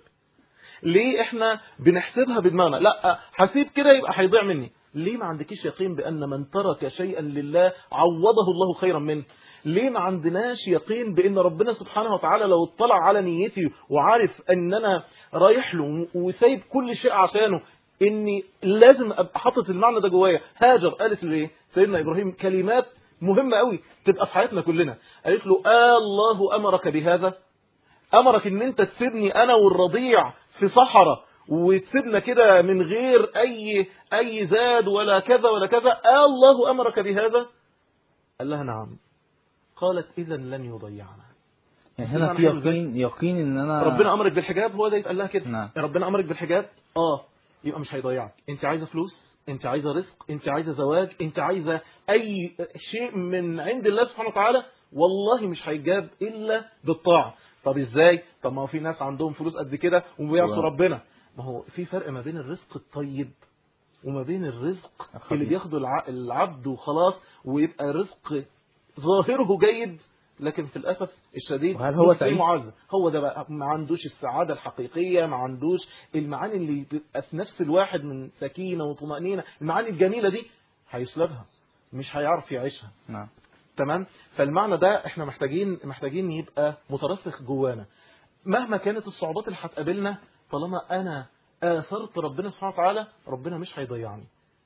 ليه احنا بنحسبها بدماغنا لا هسيب كده يبقى هيضيع مني ليه ما عندكيش يقين بأن من ترك شيئا لله عوضه الله خيرا منه ليه ما عندناش يقين بأن ربنا سبحانه وتعالى لو اطلع على نيتي وعارف أن أنا رايح له وسايب كل شيء عشانه اني لازم ابقى حاطط المعنى ده جوايا هاجر قالت له ايه سيدنا ابراهيم كلمات مهمه قوي تبقى في حياتنا كلنا قالت له آه الله امرك بهذا امرك ان انت تسيبني انا والرضيع في صحراء وتسيبنا كده من غير اي اي زاد ولا كذا ولا كذا آه الله امرك بهذا قال لها نعم قالت اذا لن يضيعنا يعني هنا في يقين يقين ان انا ربنا امرك بالحجاب هو ده يتقال لها كده نعم. ربنا امرك بالحجاب اه يبقى مش هيضيعك انت عايزه فلوس انت عايزه رزق انت عايزه زواج انت عايزه اي شيء من عند الله سبحانه وتعالى والله مش هيجاب الا بالطاعه طب ازاي طب ما هو في ناس عندهم فلوس قد كده وبيعصوا أيوة. ربنا ما هو في فرق ما بين الرزق الطيب وما بين الرزق الخبيث. اللي بياخده الع- العبد وخلاص ويبقى رزق ظاهره جيد لكن في الاسف الشديد وهل هو ممكن تعيس؟ معذب هو ده بقى ما عندوش السعاده الحقيقيه ما عندوش المعاني اللي بتبقى في نفس الواحد من سكينه وطمانينه المعاني الجميله دي هيسلبها مش هيعرف يعيشها نعم تمام فالمعنى ده احنا محتاجين محتاجين يبقى مترسخ جوانا مهما كانت الصعوبات اللي هتقابلنا طالما انا اثرت ربنا سبحانه وتعالى ربنا مش هيضيعني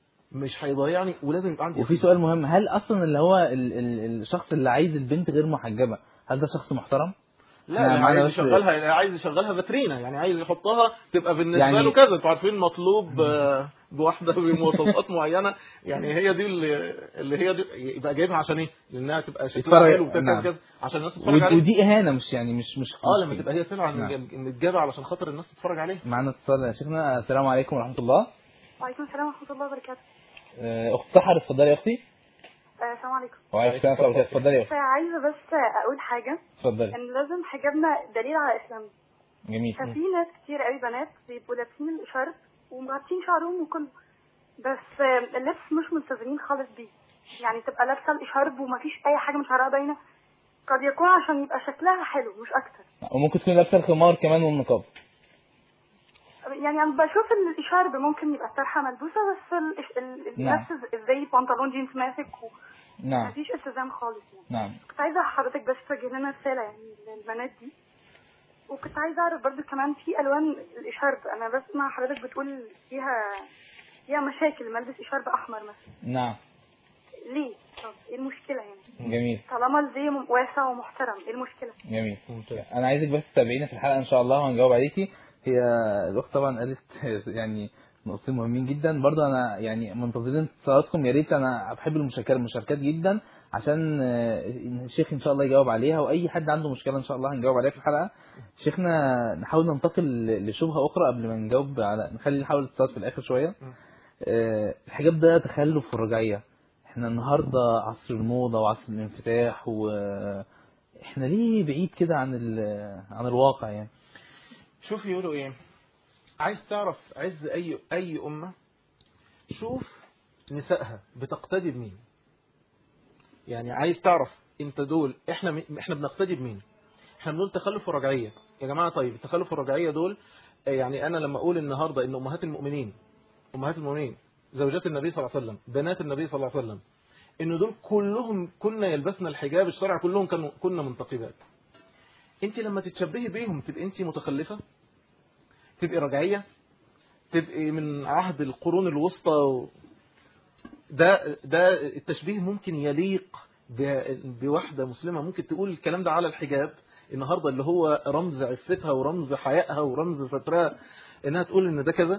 مش هيضيعني ولازم يبقى عندي وفي سؤال مهم هل اصلا اللي هو ال ال الشخص اللي عايز البنت غير محجبه هل ده شخص محترم لا إحنا لا معانا عايز بس- يشغلها عايز يشغلها فاترينا يعني عايز يحطها تبقى بالنسبه يعني- له كذا انتوا عارفين مطلوب آه، بواحده بمواصفات معينه يعني هي دي اللي, اللي هي دي يبقى جايبها عشان ايه؟ لانها تبقى شكلها يتفرج- حلو وتركب نعم. كذا عشان الناس تتفرج ود- عليها ودي اهانه مش يعني مش مش اه لما تبقى هي سلعه نعم. متجابه علشان خاطر الناس تتفرج عليها معنا اتصال يا شيخنا السلام عليكم ورحمه الله وعليكم السلام ورحمة الله وبركاته آه، اخت سحر اتفضلي يا اختي آه، السلام عليكم وعليكم السلام ورحمه الله اتفضلي يا اختي فعايزة بس أقول حاجة اتفضلي إن لازم حجابنا دليل على إسلامنا جميل ففي ناس كتير قوي بنات بيبقوا لابسين الإشارب ومغطين شعرهم وكله بس آه، اللبس مش ملتزمين خالص بيه يعني تبقى لابسة الإشارب ومفيش أي حاجة من شعرها باينة قد يكون عشان يبقى شكلها حلو مش أكتر وممكن تكون لابسه الخمار كمان والنقاب يعني أنا بشوف إن الإشارب ممكن يبقى طرحة ملبوسة بس الإش- ال- ال- نعم. نفس زي بنطلون جينز ماسك نعم ومفيش التزام خالص يعني نعم كنت عايزة حضرتك بس توجه لنا رسالة يعني للبنات دي وكنت عايزة أعرف برضو كمان في ألوان الإشارب أنا بسمع حضرتك بتقول فيها فيها مشاكل ملبس إشارب أحمر مثلا نعم ليه؟ طب إيه المشكلة يعني؟ جميل طالما الزي م- واسع ومحترم إيه المشكلة؟ جميل انا عايزك بس تتابعينا في الحلقه ان شاء الله وهنجاوب عليكي هي الاخت طبعا قالت يعني نقطتين مهمين جدا برضه انا يعني منتظرين اتصالاتكم يا ريت انا بحب المشاركات المشاركات جدا عشان آه، الشيخ ان شاء الله يجاوب عليها واي حد عنده مشكله ان شاء الله هنجاوب عليها في الحلقه شيخنا نحاول ننتقل لشبهه اخرى قبل ما نجاوب على نخلي نحاول الاتصالات في الاخر شويه آه، الحجاب ده تخلف في الرجعيه احنا النهارده عصر الموضه وعصر الانفتاح و احنا ليه بعيد كده عن ال- عن الواقع يعني شوف يقولوا ايه عايز تعرف عز اي اي امه شوف نسائها بتقتدي بمين يعني عايز تعرف انت دول احنا م- احنا بنقتدي بمين احنا بنقول تخلف ورجعيه يا جماعه طيب التخلف والرجعيه دول آه، يعني انا لما اقول النهارده ان امهات المؤمنين امهات المؤمنين زوجات النبي صلى الله عليه وسلم بنات النبي صلى الله عليه وسلم ان دول كلهم كنا يلبسن الحجاب الشرعي كلهم كانوا كنا منتقبات انت لما تتشبهي بيهم تبقى انت متخلفة تبقي رجعية تبقي من عهد القرون الوسطى و... ده ده التشبيه ممكن يليق ب- بواحدة مسلمة ممكن تقول الكلام ده على الحجاب النهاردة اللي هو رمز عفتها ورمز حيائها ورمز سترها انها تقول ان ده كذا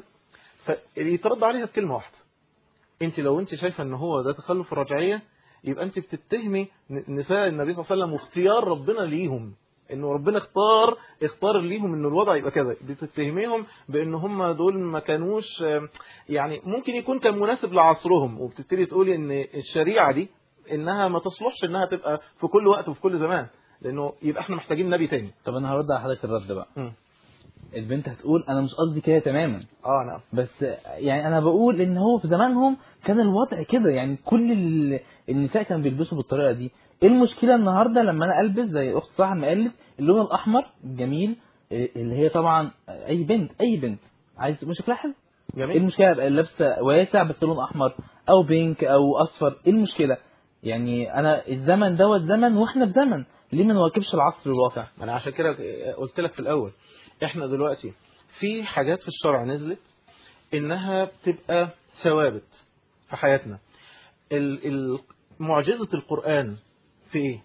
فيترد عليها بكلمة واحدة انت لو انت شايفة ان هو ده تخلف الرجعية يبقى انت بتتهمي ن- نساء النبي صلى الله عليه وسلم واختيار ربنا ليهم انه ربنا اختار اختار ليهم ان الوضع يبقى كذا بتتهميهم بان هم دول ما كانوش آم، يعني ممكن يكون كان مناسب لعصرهم وبتبتدي تقولي ان الشريعه دي انها ما تصلحش انها تبقى في كل وقت وفي كل زمان لانه يبقى احنا محتاجين نبي تاني طب انا هرد على حضرتك الرد بقى مم. البنت هتقول انا مش قصدي كده تماما اه نعم بس يعني انا بقول ان هو في زمانهم كان الوضع كده يعني كل ال- النساء كانوا بيلبسوا بالطريقه دي ايه المشكله النهارده لما انا البس زي اخت صاحب ما قالت اللون الاحمر الجميل اللي هي طبعا اي بنت اي بنت عايز تبقى شكلها حلو جميل. ايه المشكله ابقى لابسه واسع بس لون احمر او بينك او اصفر ايه المشكله يعني انا الزمن دوت زمن واحنا في زمن ليه ما نواكبش العصر الواقع انا عشان كده قلت لك في الاول احنا دلوقتي في حاجات في الشرع نزلت انها بتبقى ثوابت في حياتنا ال- ال- معجزة القرآن في ايه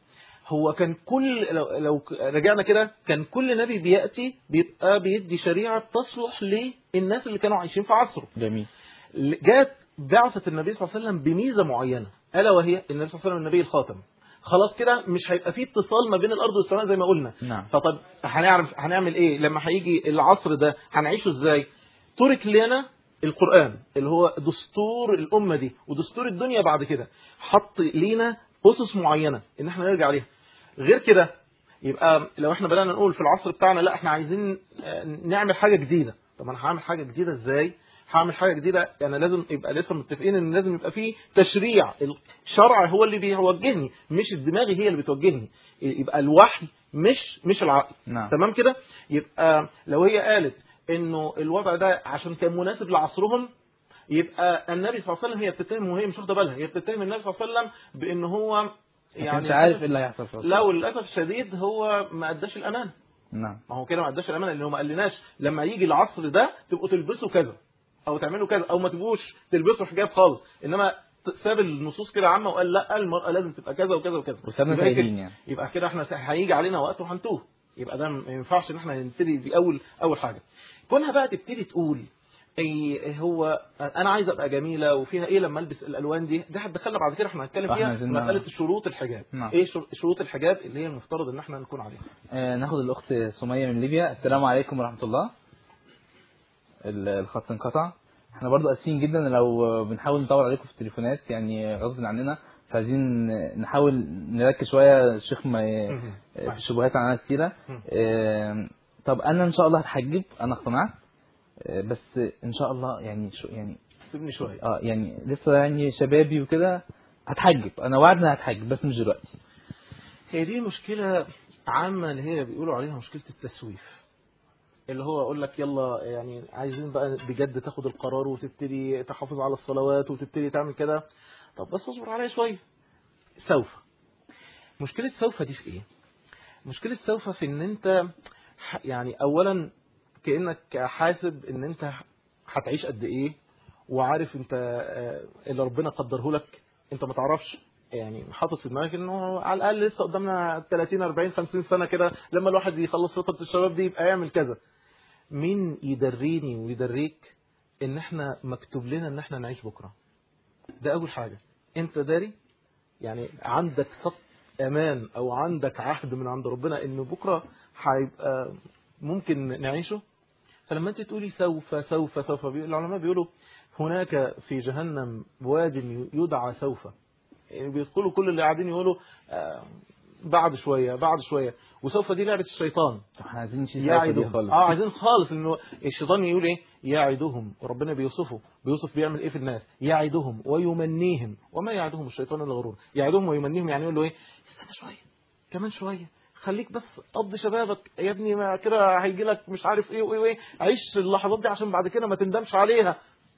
هو كان كل لو, لو رجعنا كده كان كل نبي بيأتي بيبقى بيدي شريعة تصلح للناس اللي كانوا عايشين في عصره جميل جاءت بعثة النبي صلى الله عليه وسلم بميزة معينة ألا وهي النبي صلى الله عليه وسلم النبي الخاتم خلاص كده مش هيبقى فيه اتصال ما بين الأرض والسماء زي ما قلنا نعم فطب هنعرف هنعمل ايه لما هيجي العصر ده هنعيشه ازاي ترك لنا القرآن اللي هو دستور الأمة دي ودستور الدنيا بعد كده حط لينا أسس معينة إن احنا نرجع عليها غير كده يبقى لو احنا بدأنا نقول في العصر بتاعنا لا احنا عايزين آه، نعمل حاجة جديدة طب انا هعمل حاجة جديدة ازاي هعمل حاجة جديدة يعني لازم يبقى لسه متفقين ان لازم يبقى فيه تشريع الشرع هو اللي بيوجهني مش الدماغ هي اللي بتوجهني يبقى الوحي مش مش العقل نعم تمام كده يبقى لو هي قالت انه الوضع ده عشان كان مناسب لعصرهم يبقى النبي صلى الله عليه وسلم هي بتتهم وهي مش واخده بالها هي بتتهم النبي صلى الله عليه وسلم بان هو يعني مش عارف ايه اللي هيحصل في الوقت. لا وللاسف الشديد هو ما اداش الامانه نعم ما هو كده ما اداش الامانه لانه ما قالناش لما يجي العصر ده تبقوا تلبسوا كذا او تعملوا كذا او ما تبقوش تلبسوا حجاب خالص انما ساب النصوص كده عامه وقال لا المراه لازم تبقى كذا وكذا وكذا وسابنا يبقى كده- تايهين يعني يبقى كده احنا هيجي علينا وقت وهنتوه يبقى ده ما ينفعش ان احنا نبتدي دي اول اول حاجه كونها بقى تبتدي تقول اي هو انا عايزه ابقى جميله وفيها ايه لما البس الالوان دي ده هتدخلنا بعد كده احنا هنتكلم احنا فيها عايزين مساله شروط الحجاب نعم. ايه شر- شروط الحجاب اللي هي المفترض ان احنا نكون عليها آه، ناخد الأخت سمية من ليبيا السلام عليكم ورحمة الله ال- الخط انقطع احنا برضو اسفين جدا لو بنحاول نطول عليكم في التليفونات يعني غصب عننا فعايزين نحاول نركز شوية الشيخ ما ي- في الشبهات عنها كتيرة آه، طب انا ان شاء الله هتحجب انا اقتنعت آه، بس ان شاء الله يعني شو يعني سيبني شويه اه يعني لسه يعني شبابي وكده هتحجب انا وعدنا هتحجب بس مش دلوقتي هي دي مشكلة عامة اللي هي بيقولوا عليها مشكلة التسويف اللي هو اقول لك يلا يعني عايزين بقى بجد تاخد القرار وتبتدي تحافظ على الصلوات وتبتدي تعمل كده طب بس اصبر عليا شوية سوف مشكلة سوف دي في ايه مشكلة سوف في ان انت ح- يعني اولا كأنك حاسب ان انت هتعيش قد ايه وعارف انت آه، اللي ربنا قدره لك انت ما تعرفش يعني حاطط في دماغك انه على الاقل لسه قدامنا 30 40 50 سنه كده لما الواحد يخلص فتره الشباب دي يبقى يعمل كذا مين يدريني ويدريك ان احنا مكتوب لنا ان احنا نعيش بكره ده اول حاجه انت داري يعني عندك صف امان او عندك عهد من عند ربنا ان بكره هيبقى ممكن نعيشه فلما انت تقولي سوف سوف سوف بي- العلماء بيقولوا هناك في جهنم واد يدعى سوف يعني بيدخلوا كل اللي قاعدين يقولوا آه، بعد شوية بعد شوية وسوف دي لعبة الشيطان احنا عايزين نشيل يعدهم السالفة دي خالص. اه عايزين خالص انه الشيطان يقول ايه يعدهم وربنا بيوصفه بيوصف بيعمل ايه في الناس يعدهم ويمنيهم وما يعدهم الشيطان الا غرور يعدهم ويمنيهم يعني يقول له ايه استنى شويه كمان شويه خليك بس قضي شبابك يا ابني ما كده هيجي لك مش عارف ايه وايه وايه عيش اللحظات دي عشان بعد كده ما تندمش عليها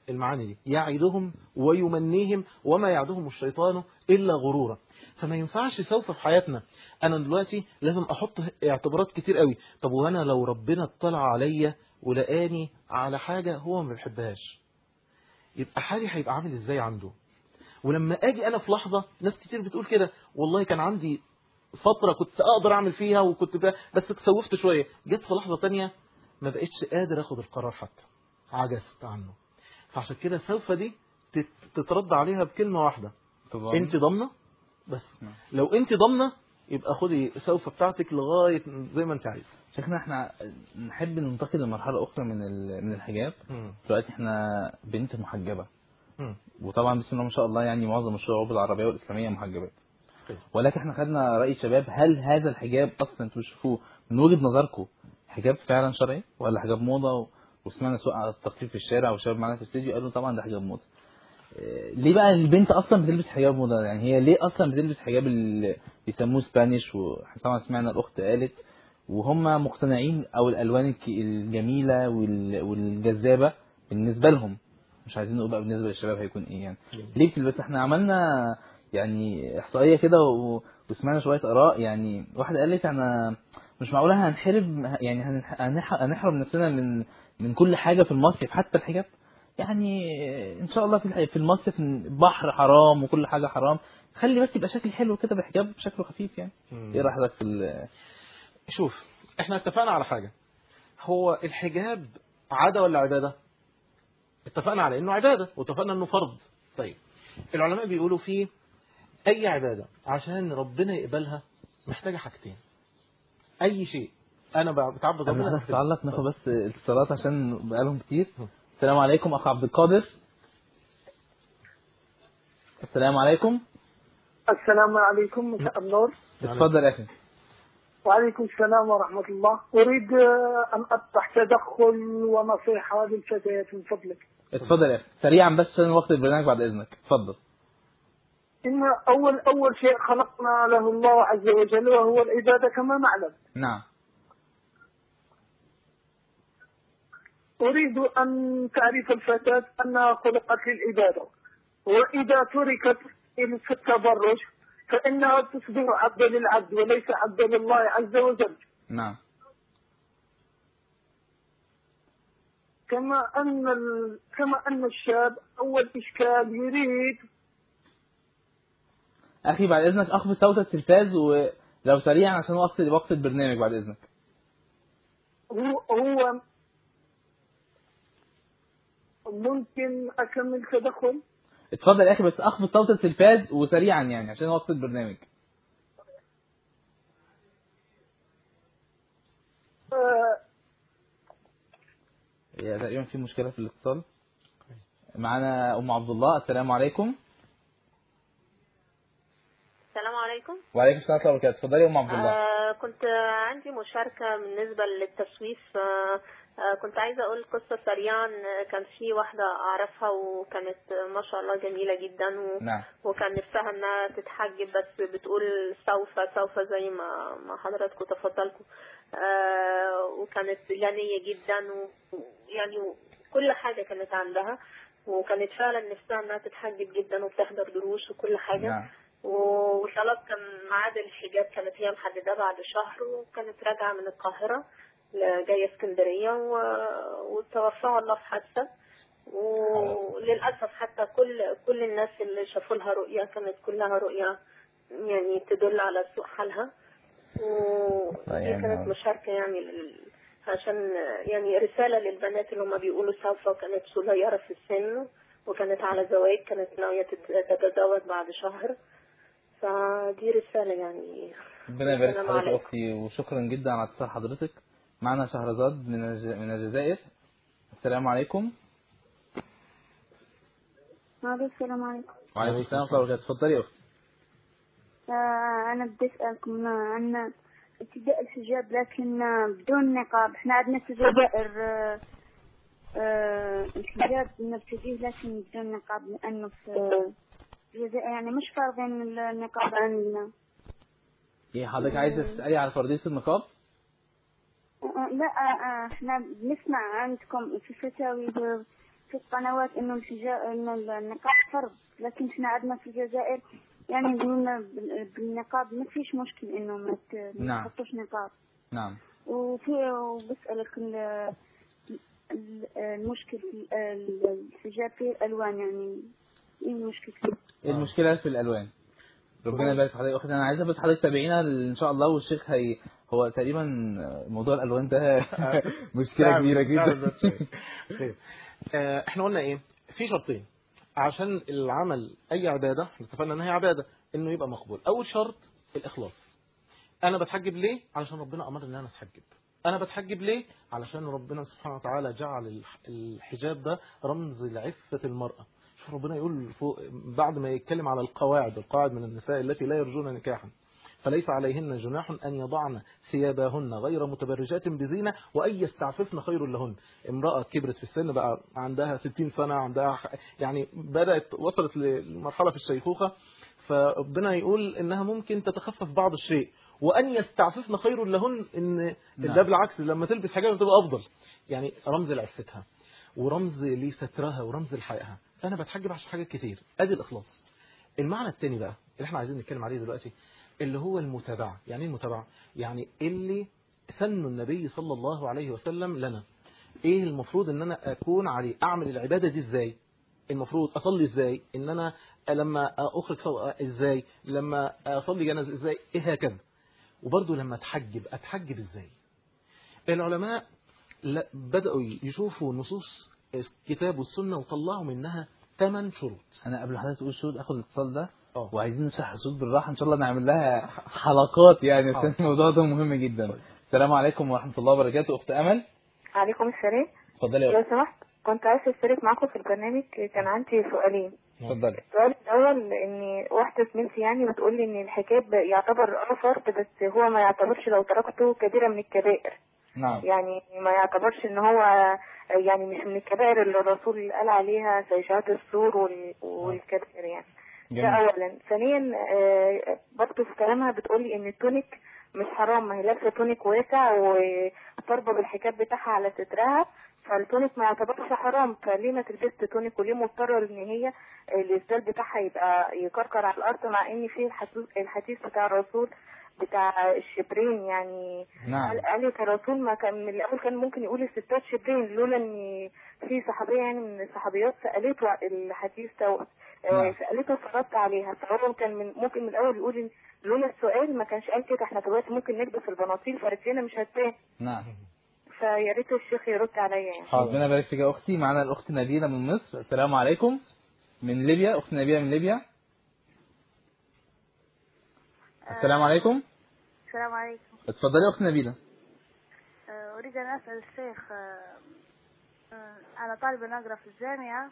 المعاني دي يعدهم ويمنيهم وما يعدهم الشيطان إلا غرورا فما ينفعش سوف في حياتنا أنا دلوقتي لازم أحط اعتبارات كتير قوي طب وأنا لو ربنا اطلع عليا ولقاني على حاجة هو ما بيحبهاش يبقى حالي هيبقى عامل ازاي عنده ولما اجي انا في لحظة ناس كتير بتقول كده والله كان عندي فترة كنت اقدر اعمل فيها وكنت ب... بس تسوفت شوية جت في لحظة تانية ما بقتش قادر اخد القرار حتى عجزت عنه فعشان كده سوف دي تت- تترد عليها بكلمة واحدة طبعا. انت ضامنة بس لو انت ضامنة يبقى خدي سوف بتاعتك لغاية زي ما انت عايزة شيخنا احنا نحب ننتقل لمرحلة أخرى من ال- من الحجاب مم. دلوقتي احنا بنت محجبة مم. وطبعا بسم الله ما شاء الله يعني معظم الشعوب العربية والإسلامية محجبات طيب. ولكن احنا خدنا رأي شباب هل هذا الحجاب أصلا انتوا بتشوفوه من وجهة نظركم حجاب فعلا شرعي ولا حجاب موضة و... وسمعنا سوء على التقرير في الشارع والشباب معانا في الاستديو قالوا طبعا ده حجاب موضة إيه، ليه بقى البنت اصلا بتلبس حجاب موضة يعني هي ليه اصلا بتلبس حجاب اللي بيسموه سبانيش وطبعا سمعنا الاخت قالت وهم مقتنعين او الالوان الك- الجميله وال- والجذابه بالنسبه لهم مش عايزين نقول بقى بالنسبه للشباب هيكون ايه يعني ليه بتلبس احنا عملنا يعني احصائيه كده و- وسمعنا شويه اراء يعني واحده قالت انا مش معقوله هنحرم يعني هنح- هنح- هنحرم نفسنا من من كل حاجه في المصيف حتى الحجاب يعني ان شاء الله في الح- في المصيف بحر حرام وكل حاجه حرام خلي بس يبقى شكل حلو كده بحجاب شكله خفيف يعني مم. ايه رايك في ال- شوف احنا اتفقنا على حاجة هو الحجاب عادة ولا عبادة اتفقنا على انه عبادة واتفقنا انه فرض طيب العلماء بيقولوا فيه اي عبادة عشان ربنا يقبلها محتاجة حاجتين اي شيء انا بتعبد قبل ربنا ما محتاج- نتعلق ناخد بس اتصالات عشان بقالهم كتير السلام عليكم اخ عبد القادر السلام عليكم السلام عليكم مساء النور اتفضل يا اخي وعليكم السلام ورحمة الله أريد آه، أن أطرح تدخل ونصيحة للفتيات من فضلك اتفضل يا اخي سريعا بس عشان وقت البرنامج بعد اذنك اتفضل إن أول أول شيء خلقنا له الله عز وجل وهو العبادة كما نعلم نعم أريد أن تعرف الفتاة أنها خلقت للعبادة وإذا تركت في التبرج فإنها تصبح عبدا للعبد وليس عبدا لله عز وجل نعم كما أن ال... كما أن الشاب أول إشكال يريد اخي بعد اذنك اخفض صوت التلفاز ولو سريعا عشان وقت وقت البرنامج بعد اذنك هو هو ممكن أكمل تدخل اتفضل يا اخي بس اخفض صوت التلفاز وسريعا يعني عشان وقت البرنامج آه، هي تقريبا في مشكله في الاتصال معانا ام عبد الله السلام عليكم السلام عليكم وعليكم السلام ورحمه الله وبركاته اتفضلي يا ام عبد الله آه كنت عندي مشاركة بالنسبة للتسويف آه آه كنت عايزة أقول قصة سريعا آه، كان في واحدة أعرفها وكانت آه، ما شاء الله جميلة جدا و... نعم وكان نفسها إنها تتحجب بس بتقول سوف سوف زي ما ما حضراتكم تفضلكم آه وكانت غنية جدا ويعني كل حاجة كانت عندها وكانت فعلا نفسها إنها تتحجب جدا وبتحضر دروس وكل حاجة نعم وخلاص كان ميعاد الحجاب كانت هي محددة بعد شهر وكانت راجعة من القاهرة ل- جاية اسكندرية و- وتوفاها الله في حادثة وللأسف حتى كل كل الناس اللي شافوا لها رؤية كانت كلها رؤية يعني تدل على سوء حالها ودي يعني كانت مشاركة يعني لل- عشان يعني رسالة للبنات اللي هم بيقولوا سوف وكانت صغيرة في السن وكانت على زواج كانت ناوية تت- تتزوج بعد شهر فدي رسالة يعني ربنا يبارك في السلام حضرتك عليكم. اختي وشكرا جدا على اتصال حضرتك معنا شهرزاد من الج- من الجزائر السلام عليكم الو السلام عليكم وعليكم السلام ورحمه الله وبركاته اتفضلي يا اختي آه أنا بدي أسألكم آه، عن ابتداء الحجاب لكن آه، بدون نقاب احنا عندنا في الجزائر آه، آه، الحجاب نبتديه لكن بدون نقاب لأنه في الجزائر يعني مش فارضين النقاب عندنا ايه حضرتك عايزه تسالي على فرضيه النقاب آه، لا آه، آه، احنا بنسمع عندكم في فتاوي ب- في القنوات انه الحجاب انه النقاب فرض لكن احنا عندنا في الجزائر يعني يقولون بال- بالنقاب ما فيش مشكل انه ما ت- ما نعم. تحطوش نقاب نعم وفي وبسألك ال- ال- المشكل في ال- الحجاب في الالوان يعني ايه المشكل فيه؟ ايه المشكله في الالوان ربنا يبارك في حضرتك يا اختي انا عايزه بس حضرتك تابعينا ان شاء الله والشيخ هي هو تقريبا موضوع الالوان ده مشكله فعلا- كبيره فعلا جدا ده شيء. خير. آه، احنا قلنا ايه في شرطين عشان العمل اي عباده احنا اتفقنا ان هي عباده انه يبقى مقبول اول شرط الاخلاص انا بتحجب ليه علشان ربنا امر ان انا اتحجب انا بتحجب ليه علشان ربنا سبحانه وتعالى جعل الح- الحجاب ده رمز لعفه المراه شوف ربنا يقول فوق بعد ما يتكلم على القواعد القواعد من النساء التي لا يرجون نكاحا فليس عليهن جناح أن يضعن ثيابهن غير متبرجات بزينة وأن يستعففن خير لهن امرأة كبرت في السن بقى عندها 60 سنة عندها ح- يعني بدأت وصلت لمرحلة في الشيخوخة فربنا يقول إنها ممكن تتخفف بعض الشيء وأن يستعففن خير لهن إن نعم. ده بالعكس لما تلبس حاجة تبقى أفضل يعني رمز لعفتها ورمز لسترها ورمز لحيائها فأنا بتحجب عشان حاجات كتير أدي الإخلاص المعنى التاني بقى اللي احنا عايزين نتكلم عليه دلوقتي اللي هو المتابعة يعني ايه المتابعة يعني اللي سن النبي صلى الله عليه وسلم لنا ايه المفروض ان انا اكون عليه اعمل العبادة دي ازاي المفروض اصلي ازاي ان انا لما اخرج صلاة ازاي لما اصلي جنازة ازاي ايه هكذا وبرضه لما اتحجب اتحجب ازاي العلماء لا- بدأوا يشوفوا نصوص الكتاب والسنة وطلعوا منها ثمان شروط انا قبل حضرتك تقول شروط اخد الاتصال ده اه. وعايزين نشرح الشروط بالراحه ان شاء الله نعمل لها حلقات يعني عشان حاضر. الموضوع ده مهم جدا السلام عليكم ورحمه الله وبركاته اخت امل عليكم السلام اتفضلي يا لو اخت سمحت كنت عايزة اشترك معاكم في البرنامج كان عندي سؤالين اتفضلي السؤال الأول إن واحدة زميلتي يعني بتقول لي إن الحجاب يعتبر اه فرض بس هو ما يعتبرش لو تركته كبيرة من الكبائر نعم يعني ما يعتبرش إن هو يعني مش من الكبائر اللي الرسول قال عليها زي شهادة الزور وال- والكبائر يعني ده جميل. أولا ثانيا آه، برضه في كلامها بتقول لي إن التونيك مش حرام ما هي لابسة تونيك واسع وضربة بالحجاب بتاعها على سترها فالتونيك ما يعتبرش حرام فليه ما تلبسش تونيك وليه مضطرة ان هي الاسدال بتاعها يبقى يكركر على الارض مع ان في الحديث- الحديث بتاع الرسول بتاع الشبرين يعني نعم. قال- قالت الرسول ما كان من الاول كان ممكن يقول الستات شبرين لولا ان في صحابيه يعني من الصحابيات سالته الحديث ده آه، نعم. سالته فرد عليها فهو كان من ممكن من الاول يقول إن لولا السؤال ما كانش قال كده احنا دلوقتي ممكن نلبس البناطيل فرجلنا مش هتبان نعم فيا ريت الشيخ يرد عليا يعني حاضر ربنا يبارك فيك يا اختي معانا الاخت نبيله من مصر السلام عليكم من ليبيا اخت نبيله من ليبيا السلام عليكم السلام عليكم اتفضلي يا اخت نبيله آه، أريد أن أسأل الشيخ آه، آه، أنا طالبة أقرأ في الجامعة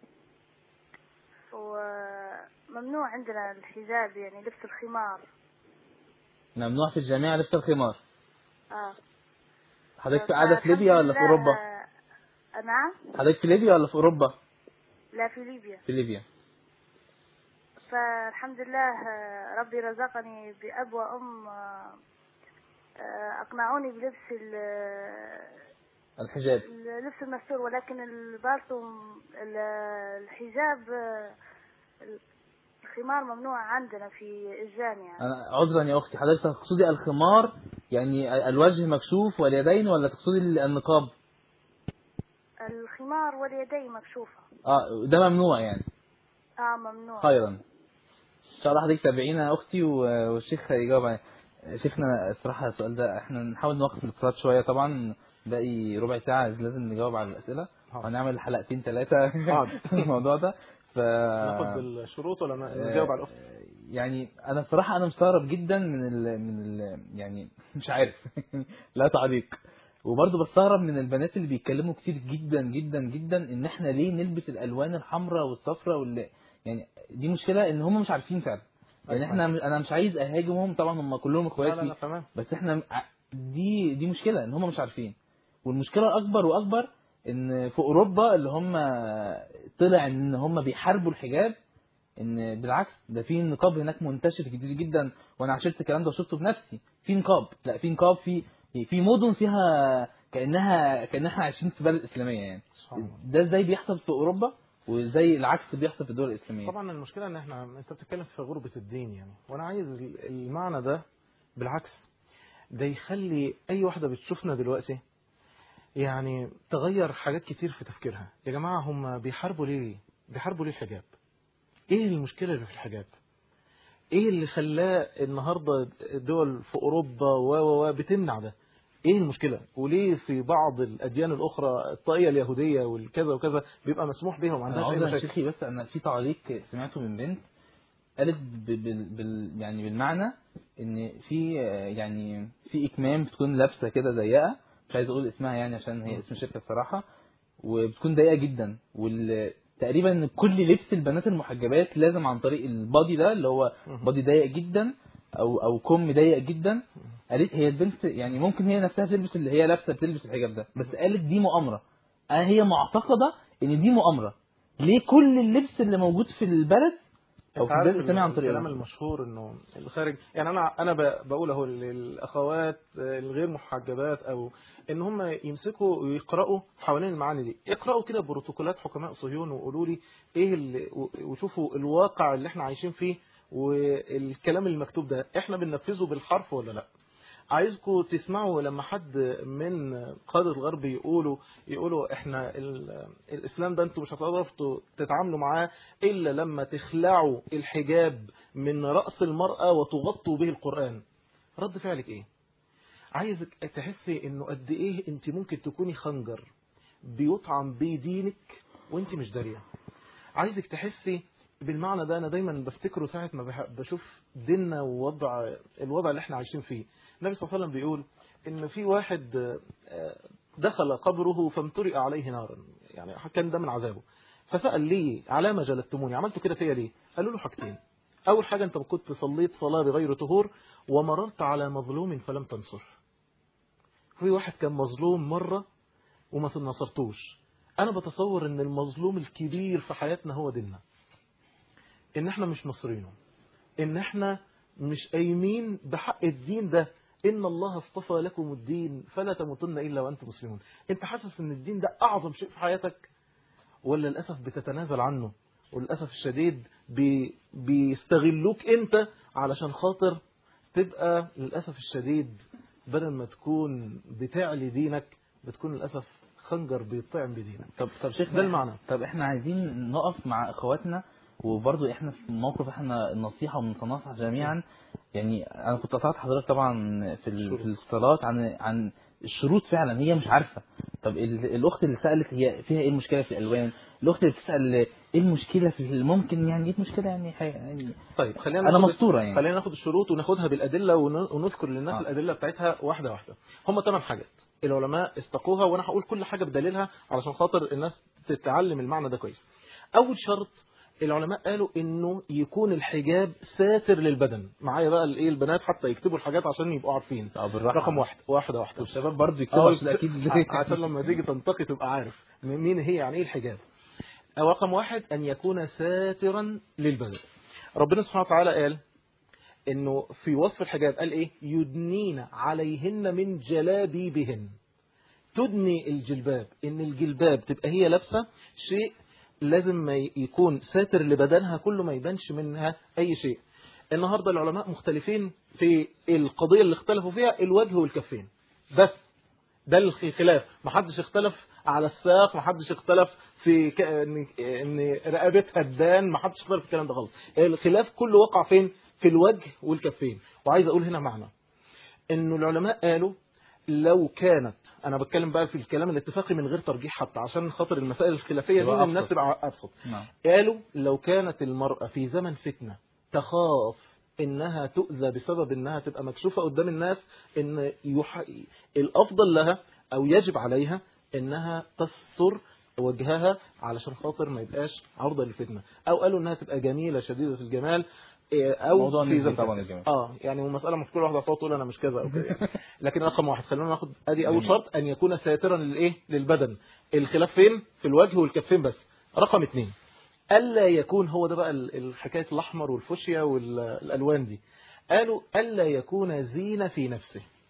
وممنوع عندنا الحجاب يعني لبس الخمار ممنوع في الجامعه لبس الخمار آه. حضرتك قاعده في ليبيا ولا في فالحمد اوروبا لله، آه، نعم حضرتك في ليبيا ولا في اوروبا لا في ليبيا في ليبيا فالحمد لله آه، ربي رزقني بأب وأم آه، آه، أقنعوني بلبس ال- الحجاب اللبس المستور ولكن البارتو ال- الحجاب آه، الخمار ممنوع عندنا في الجامعة انا عذرا يا اختي حضرتك تقصدي الخمار يعني الوجه مكشوف واليدين ولا تقصدي النقاب الخمار واليدين مكشوفة اه ده ممنوع يعني اه ممنوع خيرا ان شاء الله حضرتك تابعينا يا اختي و- والشيخ هيجاوب عليه شيخنا الصراحه السؤال ده احنا نحاول نوقف الاتصالات شويه طبعا باقي ربع ساعه لازم نجاوب على الاسئله وهنعمل حلقتين ثلاثه حاضر. في الموضوع ده ف ناخد الشروط ولا ن- نجاوب على الاخت يعني انا بصراحه انا مستغرب جدا من ال من ال يعني مش عارف لا تعليق وبرضه بستغرب من البنات اللي بيتكلموا كتير جدا جدا جدا ان احنا ليه نلبس الالوان الحمراء والصفراء واللي يعني دي مشكله ان هم مش عارفين فعلا يعني احنا انا مش عايز اهاجمهم طبعا هم كلهم لا لا اخواتي لا تمام بس احنا ع- دي دي مشكله ان هم مش عارفين والمشكله الاكبر واكبر ان في اوروبا اللي هم طلع ان هم بيحاربوا الحجاب ان بالعكس ده في نقاب هناك منتشر كتير جدا وانا عشرت الكلام ده وشفته بنفسي في نقاب لا في نقاب في في مدن فيها كانها كانها عايشين في بلد اسلاميه يعني ده ازاي بيحصل في اوروبا وزي العكس بيحصل في الدول الاسلاميه طبعا المشكله ان احنا انت بتتكلم في غربه الدين يعني وانا عايز المعنى ده بالعكس ده يخلي اي واحده بتشوفنا دلوقتي يعني تغير حاجات كتير في تفكيرها يا جماعه هم بيحاربوا ليه بيحاربوا ليه الحجاب ايه المشكله اللي في الحجاب ايه اللي خلاه النهارده الدول في اوروبا و و و بتمنع ده ايه المشكله وليه في بعض الاديان الاخرى الطاقيه اليهوديه والكذا وكذا بيبقى مسموح بهم ما انا عندهاش اي عاوز يا مشاكل شيخي بس انا في تعليق سمعته من بنت قالت ب- بال بال يعني بالمعنى ان في آه، يعني في اكمام بتكون لابسه كده ضيقه مش عايز اقول اسمها يعني عشان هي اسم شركه الصراحه وبتكون ضيقه جدا وال تقريبا كل لبس البنات المحجبات لازم عن طريق البادي ده اللي هو بادي ضيق جدا او او كم ضيق جدا قالت هي البنت يعني ممكن هي نفسها تلبس اللي هي لابسه بتلبس الحجاب ده بس قالت دي مؤامره آه هي معتقده ان دي مؤامره ليه كل اللبس اللي موجود في البلد او انت في عارف البلد الاسلاميه عن طريق الكلام ده؟ المشهور انه الخارج يعني انا انا ب- بقول اهو للاخوات الغير محجبات او ان هم يمسكوا ويقراوا حوالين المعاني دي يقراوا كده بروتوكولات حكماء صهيون ويقولوا لي ايه اللي وشوفوا الواقع اللي احنا عايشين فيه والكلام المكتوب ده احنا بننفذه بالحرف ولا لا عايزكم تسمعوا لما حد من قادة الغرب يقولوا يقولوا احنا ال- الاسلام ده انتوا مش هتعرفوا تتعاملوا معاه الا لما تخلعوا الحجاب من رأس المرأة وتغطوا به القرآن رد فعلك ايه عايزك تحسي انه قد ايه انت ممكن تكوني خنجر بيطعم بيه دينك وانت مش داريه عايزك تحسي بالمعنى ده انا دايما بفتكره ساعه ما بح- بشوف ديننا ووضع الوضع اللي احنا عايشين فيه النبي صلى الله عليه وسلم بيقول ان في واحد آه، دخل قبره فامترئ عليه نارا يعني كان ده من عذابه فسأل لي على ما جلدتموني عملتوا كده فيا ليه قالوا له حاجتين اول حاجه انت كنت صليت صلاه بغير طهور ومررت على مظلوم فلم تنصر في واحد كان مظلوم مره وما نصرتوش انا بتصور ان المظلوم الكبير في حياتنا هو ديننا ان احنا مش نصرينه ان احنا مش قايمين بحق الدين ده ان الله اصطفى لكم الدين فلا تموتن الا وانتم مسلمون انت حاسس ان الدين ده اعظم شيء في حياتك ولا للاسف بتتنازل عنه وللاسف الشديد بي بيستغلوك انت علشان خاطر تبقى للاسف الشديد بدل ما تكون بتعلي دينك بتكون للاسف خنجر بيطعم بدينك طب طب شيخ ده المعنى طب احنا عايزين نقف مع اخواتنا وبرضه احنا في موقف احنا النصيحه ونتناصح جميعا يعني انا كنت قطعت حضرتك طبعا في ال- في الصلاه عن عن الشروط فعلا هي مش عارفه طب ال- الاخت اللي سالت هي فيها ايه المشكله في الالوان الاخت اللي بتسال ايه المشكله في ال- ممكن يعني ايه المشكله يعني حاجة يعني طيب خلينا انا ناخد- مستوره يعني خلينا ناخد الشروط وناخدها بالادله ون- ونذكر للناس آه. آه. الادله بتاعتها واحده واحده هم ثمان حاجات العلماء استقوها وانا هقول كل حاجه بدليلها علشان خاطر الناس تتعلم المعنى ده كويس اول شرط العلماء قالوا انه يكون الحجاب ساتر للبدن معايا بقى الايه البنات حتى يكتبوا الحاجات عشان يبقوا عارفين بالراحة. رقم واحد واحده واحده والشباب برضه يكتبوا عشان اكيد عشان لما تيجي تنتقي تبقى عارف مين هي يعني ايه الحجاب رقم واحد أن يكون ساترا للبدن ربنا سبحانه وتعالى قال انه في وصف الحجاب قال ايه يدنين عليهن من جلابيبهن تدني الجلباب ان الجلباب تبقى هي لابسه شيء لازم ما يكون ساتر لبدنها كله ما يبانش منها اي شيء النهارده العلماء مختلفين في القضيه اللي اختلفوا فيها الوجه والكفين بس ده الخلاف ما حدش اختلف على الساق ما حدش اختلف في ك... ان ان رقبتها الدان ما حدش اختلف في الكلام ده خالص الخلاف كله وقع فين في الوجه والكفين وعايز اقول هنا معنى انه العلماء قالوا لو كانت انا بتكلم بقى في الكلام الاتفاقي من غير ترجيح حتى عشان خاطر المسائل الخلافيه دي يبقى الناس أبسط. تبقى ابسط نعم قالوا لو كانت المرأة في زمن فتنة تخاف انها تؤذى بسبب انها تبقى مكشوفة قدام الناس ان يح... الافضل لها او يجب عليها انها تستر وجهها علشان خاطر ما يبقاش عرضة للفتنة او قالوا انها تبقى جميلة شديدة الجمال إيه، او موضوع في نسبي زمن طبعا فتنة. الجمال. اه يعني ومسألة مش كل واحدة هتقعد تقول انا مش كذا او كده يعني. لكن رقم واحد خلينا ناخد ادي اول جميل. شرط ان يكون ساترا للايه للبدن الخلاف فين في الوجه والكفين بس رقم اثنين الا يكون هو ده بقى ال- الحكايه الاحمر والفوشيا والالوان دي قالوا الا يكون زينه في نفسه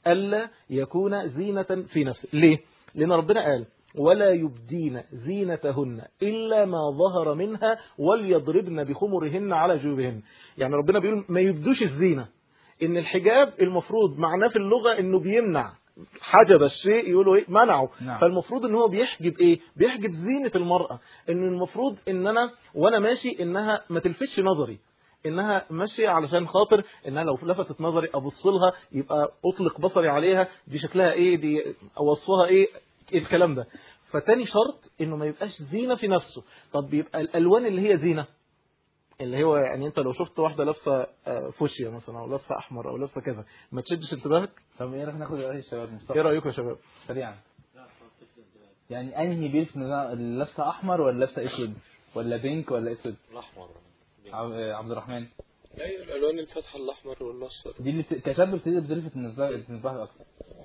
ألا يكون زينة في نفسه ليه؟ لأن ربنا قال ولا يبدين زينتهن إلا ما ظهر منها وليضربن بخمرهن على جيوبهن يعني ربنا بيقول ما يبدوش الزينة إن الحجاب المفروض معناه في اللغة إنه بيمنع حجب الشيء يقولوا ايه منعه نعم. فالمفروض ان هو بيحجب ايه بيحجب زينة المرأة ان المفروض ان انا وانا ماشي انها ما تلفتش نظري انها ماشيه علشان خاطر انها لو لفتت نظري ابص لها يبقى اطلق بصري عليها دي شكلها ايه دي اوصفها ايه إيه الكلام ده فتاني شرط انه ما يبقاش زينه في نفسه طب بيبقى الالوان اللي هي زينه اللي هو يعني انت لو شفت واحده لابسه آه، فوشيا مثلا او لابسه احمر او لابسه كذا ما تشدش انتباهك طب ايه رايك ناخد راي الشباب مصطفى ايه رايكم يا شباب سريعا يعني انهي بيلفت نظر- اللي لابسه احمر ولا لابسه اسود ولا بينك ولا اسود الاحمر عب- آه، عبد الرحمن ايوه الالوان الفاتحه الاحمر والاصفر دي اللي بت- كشاب بتبتدي بتلفت النظر- الانتباه اكتر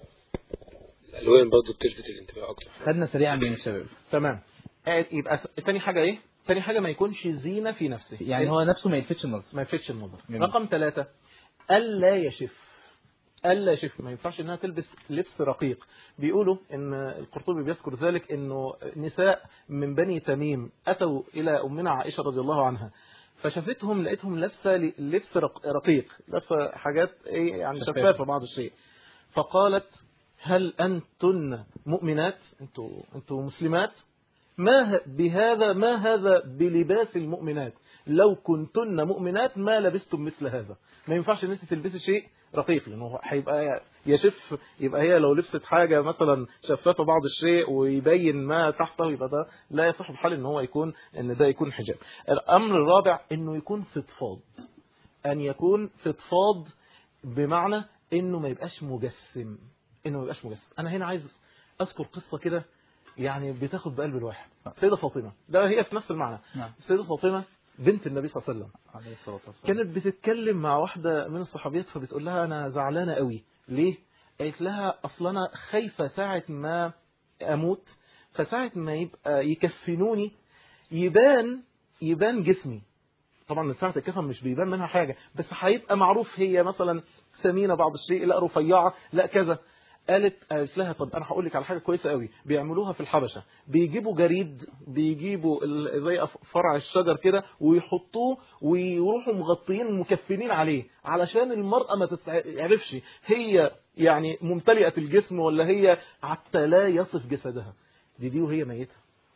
الالوان برضه بتلفت الانتباه اكتر خدنا سريعا بين الشباب تمام آه، يبقى س- تاني حاجه ايه تاني حاجه ما يكونش زينه في نفسه يعني هو نفسه ما يلفتش النظر ما يلفتش النظر جميل. رقم ثلاثة ألا يشف ألا يشف ما ينفعش إنها تلبس لبس رقيق بيقولوا إن القرطبي بيذكر ذلك إنه نساء من بني تميم أتوا إلى أمنا عائشة رضي الله عنها فشافتهم لقيتهم لابسة ل- لبس رق- رقيق لابسة حاجات إيه يعني شفافة. شفافة بعض الشيء فقالت هل أنتن مؤمنات أنتوا أنتوا مسلمات ما ه- بهذا ما هذا بلباس المؤمنات لو كنتن مؤمنات ما لبستم مثل هذا ما ينفعش ان انت تلبسي شيء رقيق لانه هيبقى يشف يبقى هي لو لبست حاجه مثلا شفافه بعض الشيء ويبين ما تحته يبقى ده لا يصح بحال ان هو يكون ان ده يكون حجاب الامر الرابع انه يكون فضفاض ان يكون فضفاض بمعنى انه ما يبقاش مجسم انه ما يبقاش مجسم انا هنا عايز اذكر قصه كده يعني بتاخد بقلب الواحد سيدة فاطمة ده هي في نفس المعنى نعم سيدة فاطمة بنت النبي صلى الله عليه وسلم عليه الصلاه والسلام كانت بتتكلم مع واحدة من الصحابيات فبتقول لها أنا زعلانة قوي ليه؟ قالت لها أصل أنا خايفة ساعة ما أموت فساعة ما يبقى يكفنوني يبان يبان جسمي طبعا من ساعة الكفن مش بيبان منها حاجة بس هيبقى معروف هي مثلا سمينة بعض الشيء لا رفيعة لا كذا قالت قالت لها طب انا هقول لك على حاجه كويسه قوي بيعملوها في الحبشه بيجيبوا جريد بيجيبوا ال- زي أف- فرع الشجر كده ويحطوه ويروحوا مغطيين مكفنين عليه علشان المراه ما تتعرفش هي يعني ممتلئه الجسم ولا هي حتى لا يصف جسدها دي دي وهي ميته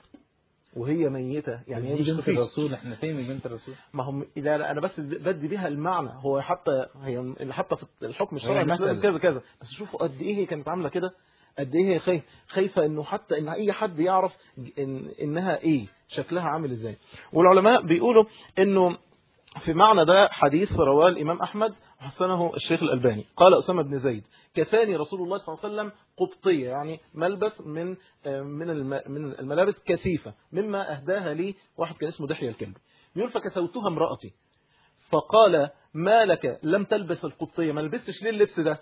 وهي ميته يعني هي دي مش بنت خفيف. الرسول احنا فين من بنت الرسول ما هم لا لا انا بس بدي بيها المعنى هو حتى هي اللي حتى في الحكم الشرعي هي مش لازم مثل. كذا كذا بس شوفوا قد ايه هي كانت عامله كده قد ايه هي خايفه خايفه انه حتى ان اي حد يعرف إن انها ايه شكلها عامل ازاي والعلماء بيقولوا انه في معنى ده حديث رواه الإمام أحمد وحسنه الشيخ الألباني قال أسامة بن زيد كساني رسول الله صلى الله عليه وسلم قبطية يعني ملبس من آه، من الم- من الملابس كثيفة مما أهداها لي واحد كان اسمه دحية الكلب يقول فكسوتها امرأتي فقال ما لك لم تلبس القبطية ما لبستش ليه اللبس ده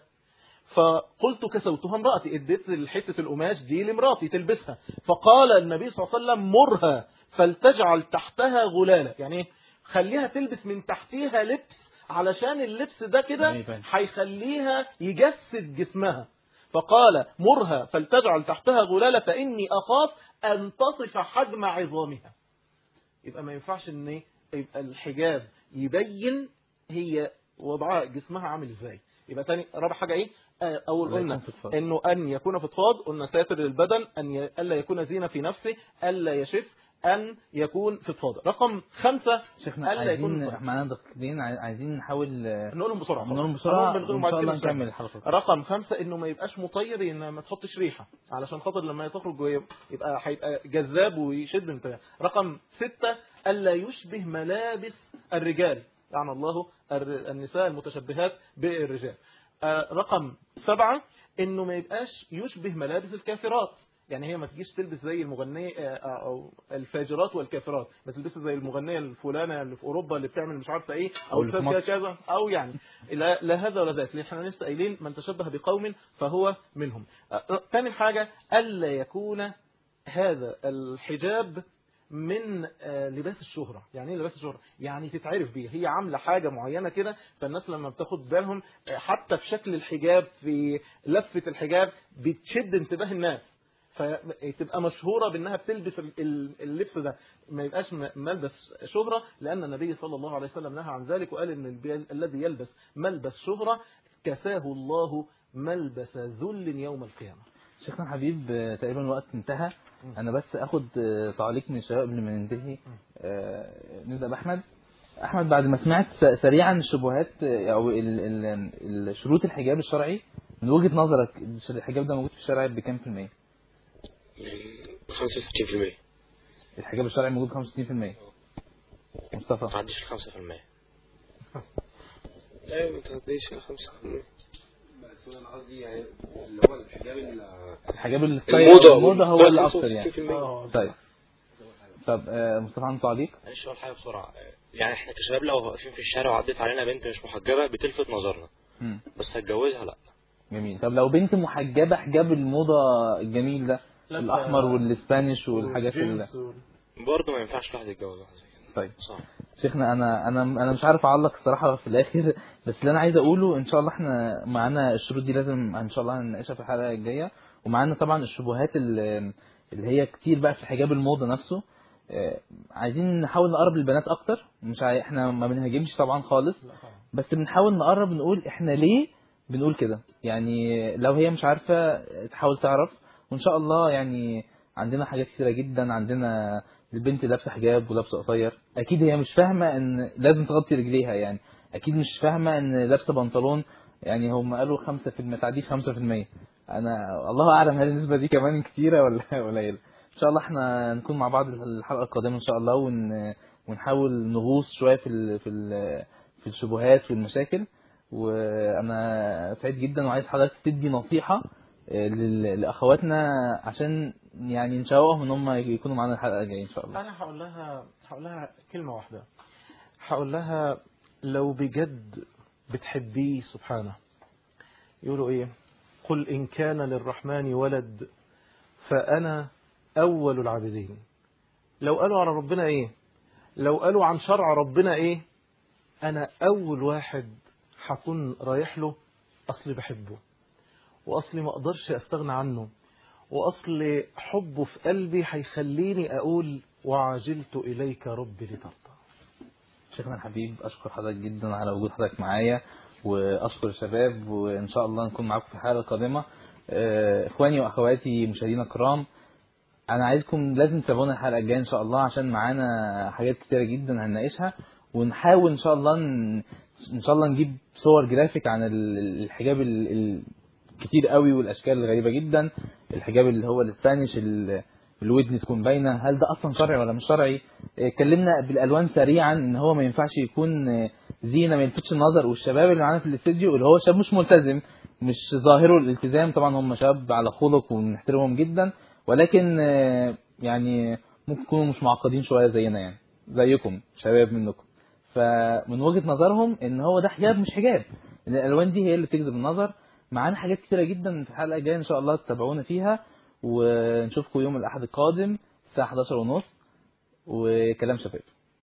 فقلت كسوتها امرأتي اديت حتة القماش دي لامرأتي تلبسها فقال النبي صلى الله عليه وسلم مرها فلتجعل تحتها غلالة يعني إيه؟ خليها تلبس من تحتيها لبس علشان اللبس ده كده هيخليها يجسد جسمها فقال مرها فلتجعل تحتها غلالة فإني أخاف أن تصف حجم عظامها يبقى ما ينفعش ان إيه؟ يبقى الحجاب يبين هي وضعها جسمها عامل ازاي يبقى تاني رابع حاجه ايه آه، اول لا قلنا يكون فضفاض. انه ان يكون فضفاض قلنا ساتر للبدن ان ي... الا يكون زينه في نفسه الا يشف ان يكون فضفاض رقم خمسة شيخنا الا يكون عايزين فضفاض. معانا دقيقتين عاي- عايزين نحول آه، نقولهم بسرعه نقولهم خلاص. بسرعه هنقول من غير وان ما شاء الله نتكلم نكمل سنة. الحلقه رقم خمسة انه ما يبقاش مطير ان ما تحطش ريحة علشان خاطر لما تخرج وهي- يبقى هيبقى جذاب ويشد انتباه رقم ستة الا يشبه ملابس الرجال لعن الله الر- النساء المتشبهات بالرجال آه، رقم سبعة انه ما يبقاش يشبه ملابس الكافرات يعني هي ما تجيش تلبس زي المغنية آه، او الفاجرات والكافرات ما تلبسش زي المغنية الفلانة اللي في اوروبا اللي بتعمل مش عارفه ايه أو او اللي في تسوي مصر. كذا او يعني لا, لا هذا ولا ذاك لان احنا لسه قايلين من تشبه بقوم فهو منهم آه، ثاني حاجه الا يكون هذا الحجاب من آه، لباس الشهرة يعني ايه لباس الشهرة يعني تتعرف بيه هي عاملة حاجة معينة كده فالناس لما بتاخد بالهم آه، حتى في شكل الحجاب في لفة الحجاب بتشد انتباه الناس فتبقى مشهورة بأنها بتلبس ال- ال- اللبس ده ما يبقاش م- ملبس شهرة لأن النبي صلى الله عليه وسلم نهى عن ذلك وقال إن البي- الذي يلبس ملبس شهرة كساه الله ملبس ذل يوم القيامة شيخنا الحبيب آه، تقريبا الوقت انتهى انا بس اخد آه، تعليق من الشباب قبل ما ننتهي آه، نبدا باحمد احمد بعد ما سمعت س- سريعا الشبهات آه، او ال- ال- ال- شروط الحجاب الشرعي من وجهه نظرك الش- الحجاب ده موجود في الشرع بكام في المية؟ 65% الحجاب الشرعي موجود 65% مصطفى ما تعديش ال 5% ايوه ما تعديش ال 5% بس انا قصدي يعني اللي هو الحجاب ال- الحجاب الستايل الموضة الموضه هو ستايل اللي اكتر يعني 65%. طيب طب آه، مصطفى عنده تعليق؟ معلش اقول حاجه بسرعه يعني احنا كشباب لو واقفين في الشارع وعدت علينا بنت مش محجبه بتلفت نظرنا مم. بس هتجوزها لا جميل طب لو بنت محجبه حجاب الموضه الجميل ده لابسة- الاحمر والاسبانيش والحاجات اللي برضه ما ينفعش الواحد يتجوز واحده زي كده طيب صح شيخنا انا انا انا مش عارف اعلق الصراحه في الاخر بس اللي انا عايز اقوله ان شاء الله احنا معانا الشروط دي لازم ان شاء الله هنناقشها في الحلقه الجايه ومعانا طبعا الشبهات اللي اللي هي كتير بقى في حجاب الموضه نفسه آه، عايزين نحاول نقرب للبنات اكتر مش عاي... احنا ما بنهاجمش طبعا خالص بس بنحاول نقرب نقول احنا ليه بنقول كده يعني لو هي مش عارفه تحاول تعرف وان شاء الله يعني عندنا حاجات كتيره جدا عندنا البنت لابسه حجاب ولابسه قصير اكيد هي مش فاهمه ان لازم تغطي رجليها يعني اكيد مش فاهمه ان لابسه بنطلون يعني هم قالوا 5% ما تعديش 5% انا الله اعلم هل النسبه دي كمان كتيره ولا قليله ان شاء الله احنا نكون مع بعض الحلقه القادمه ان شاء الله ون... ونحاول نغوص شويه في ال... في ال... في الشبهات والمشاكل وانا سعيد جدا وعايز حضرتك تدي نصيحه آه، لل- لاخواتنا عشان يعني نشوقهم ان هم يكونوا معانا الحلقه الجايه ان شاء الله انا هقول لها هقول لها كلمه واحده هقول لها لو بجد بتحبيه سبحانه يقولوا ايه قل ان كان للرحمن ولد فانا اول العابدين لو قالوا على ربنا ايه لو قالوا عن شرع ربنا ايه انا اول واحد هكون رايح له اصلي بحبه واصلي ما اقدرش استغنى عنه واصل حبه في قلبي هيخليني اقول وعجلت اليك ربي لترضى شيخنا الحبيب اشكر حضرتك جدا على وجود حضرتك معايا واشكر الشباب وان شاء الله نكون معاكم في الحلقه القادمه آه، اخواني واخواتي مشاهدينا الكرام انا عايزكم لازم تتابعونا الحلقه الجايه ان شاء الله عشان معانا حاجات كتيره جدا هنناقشها ونحاول ان شاء الله ن... ان شاء الله نجيب صور جرافيك عن ال- الحجاب ال... ال... كتير قوي والاشكال الغريبه جدا الحجاب اللي هو الاسبانيش ال- الودن تكون باينه هل ده اصلا شرعي ولا مش شرعي إيه، اتكلمنا بالالوان سريعا ان هو ما ينفعش يكون آه، زينه ما يلفتش النظر والشباب اللي معانا في الاستديو اللي هو شاب مش ملتزم مش ظاهره الالتزام طبعا هم شباب على خلق ونحترمهم جدا ولكن آه، يعني ممكن يكونوا مش معقدين شويه زينا يعني زيكم شباب منكم فمن وجهه نظرهم ان هو ده حجاب مش حجاب ان الالوان دي هي اللي بتجذب النظر معانا حاجات كتيره جدا في الحلقه الجايه ان شاء الله تتابعونا فيها ونشوفكم يوم الاحد القادم الساعه 11 ونص وكلام شباب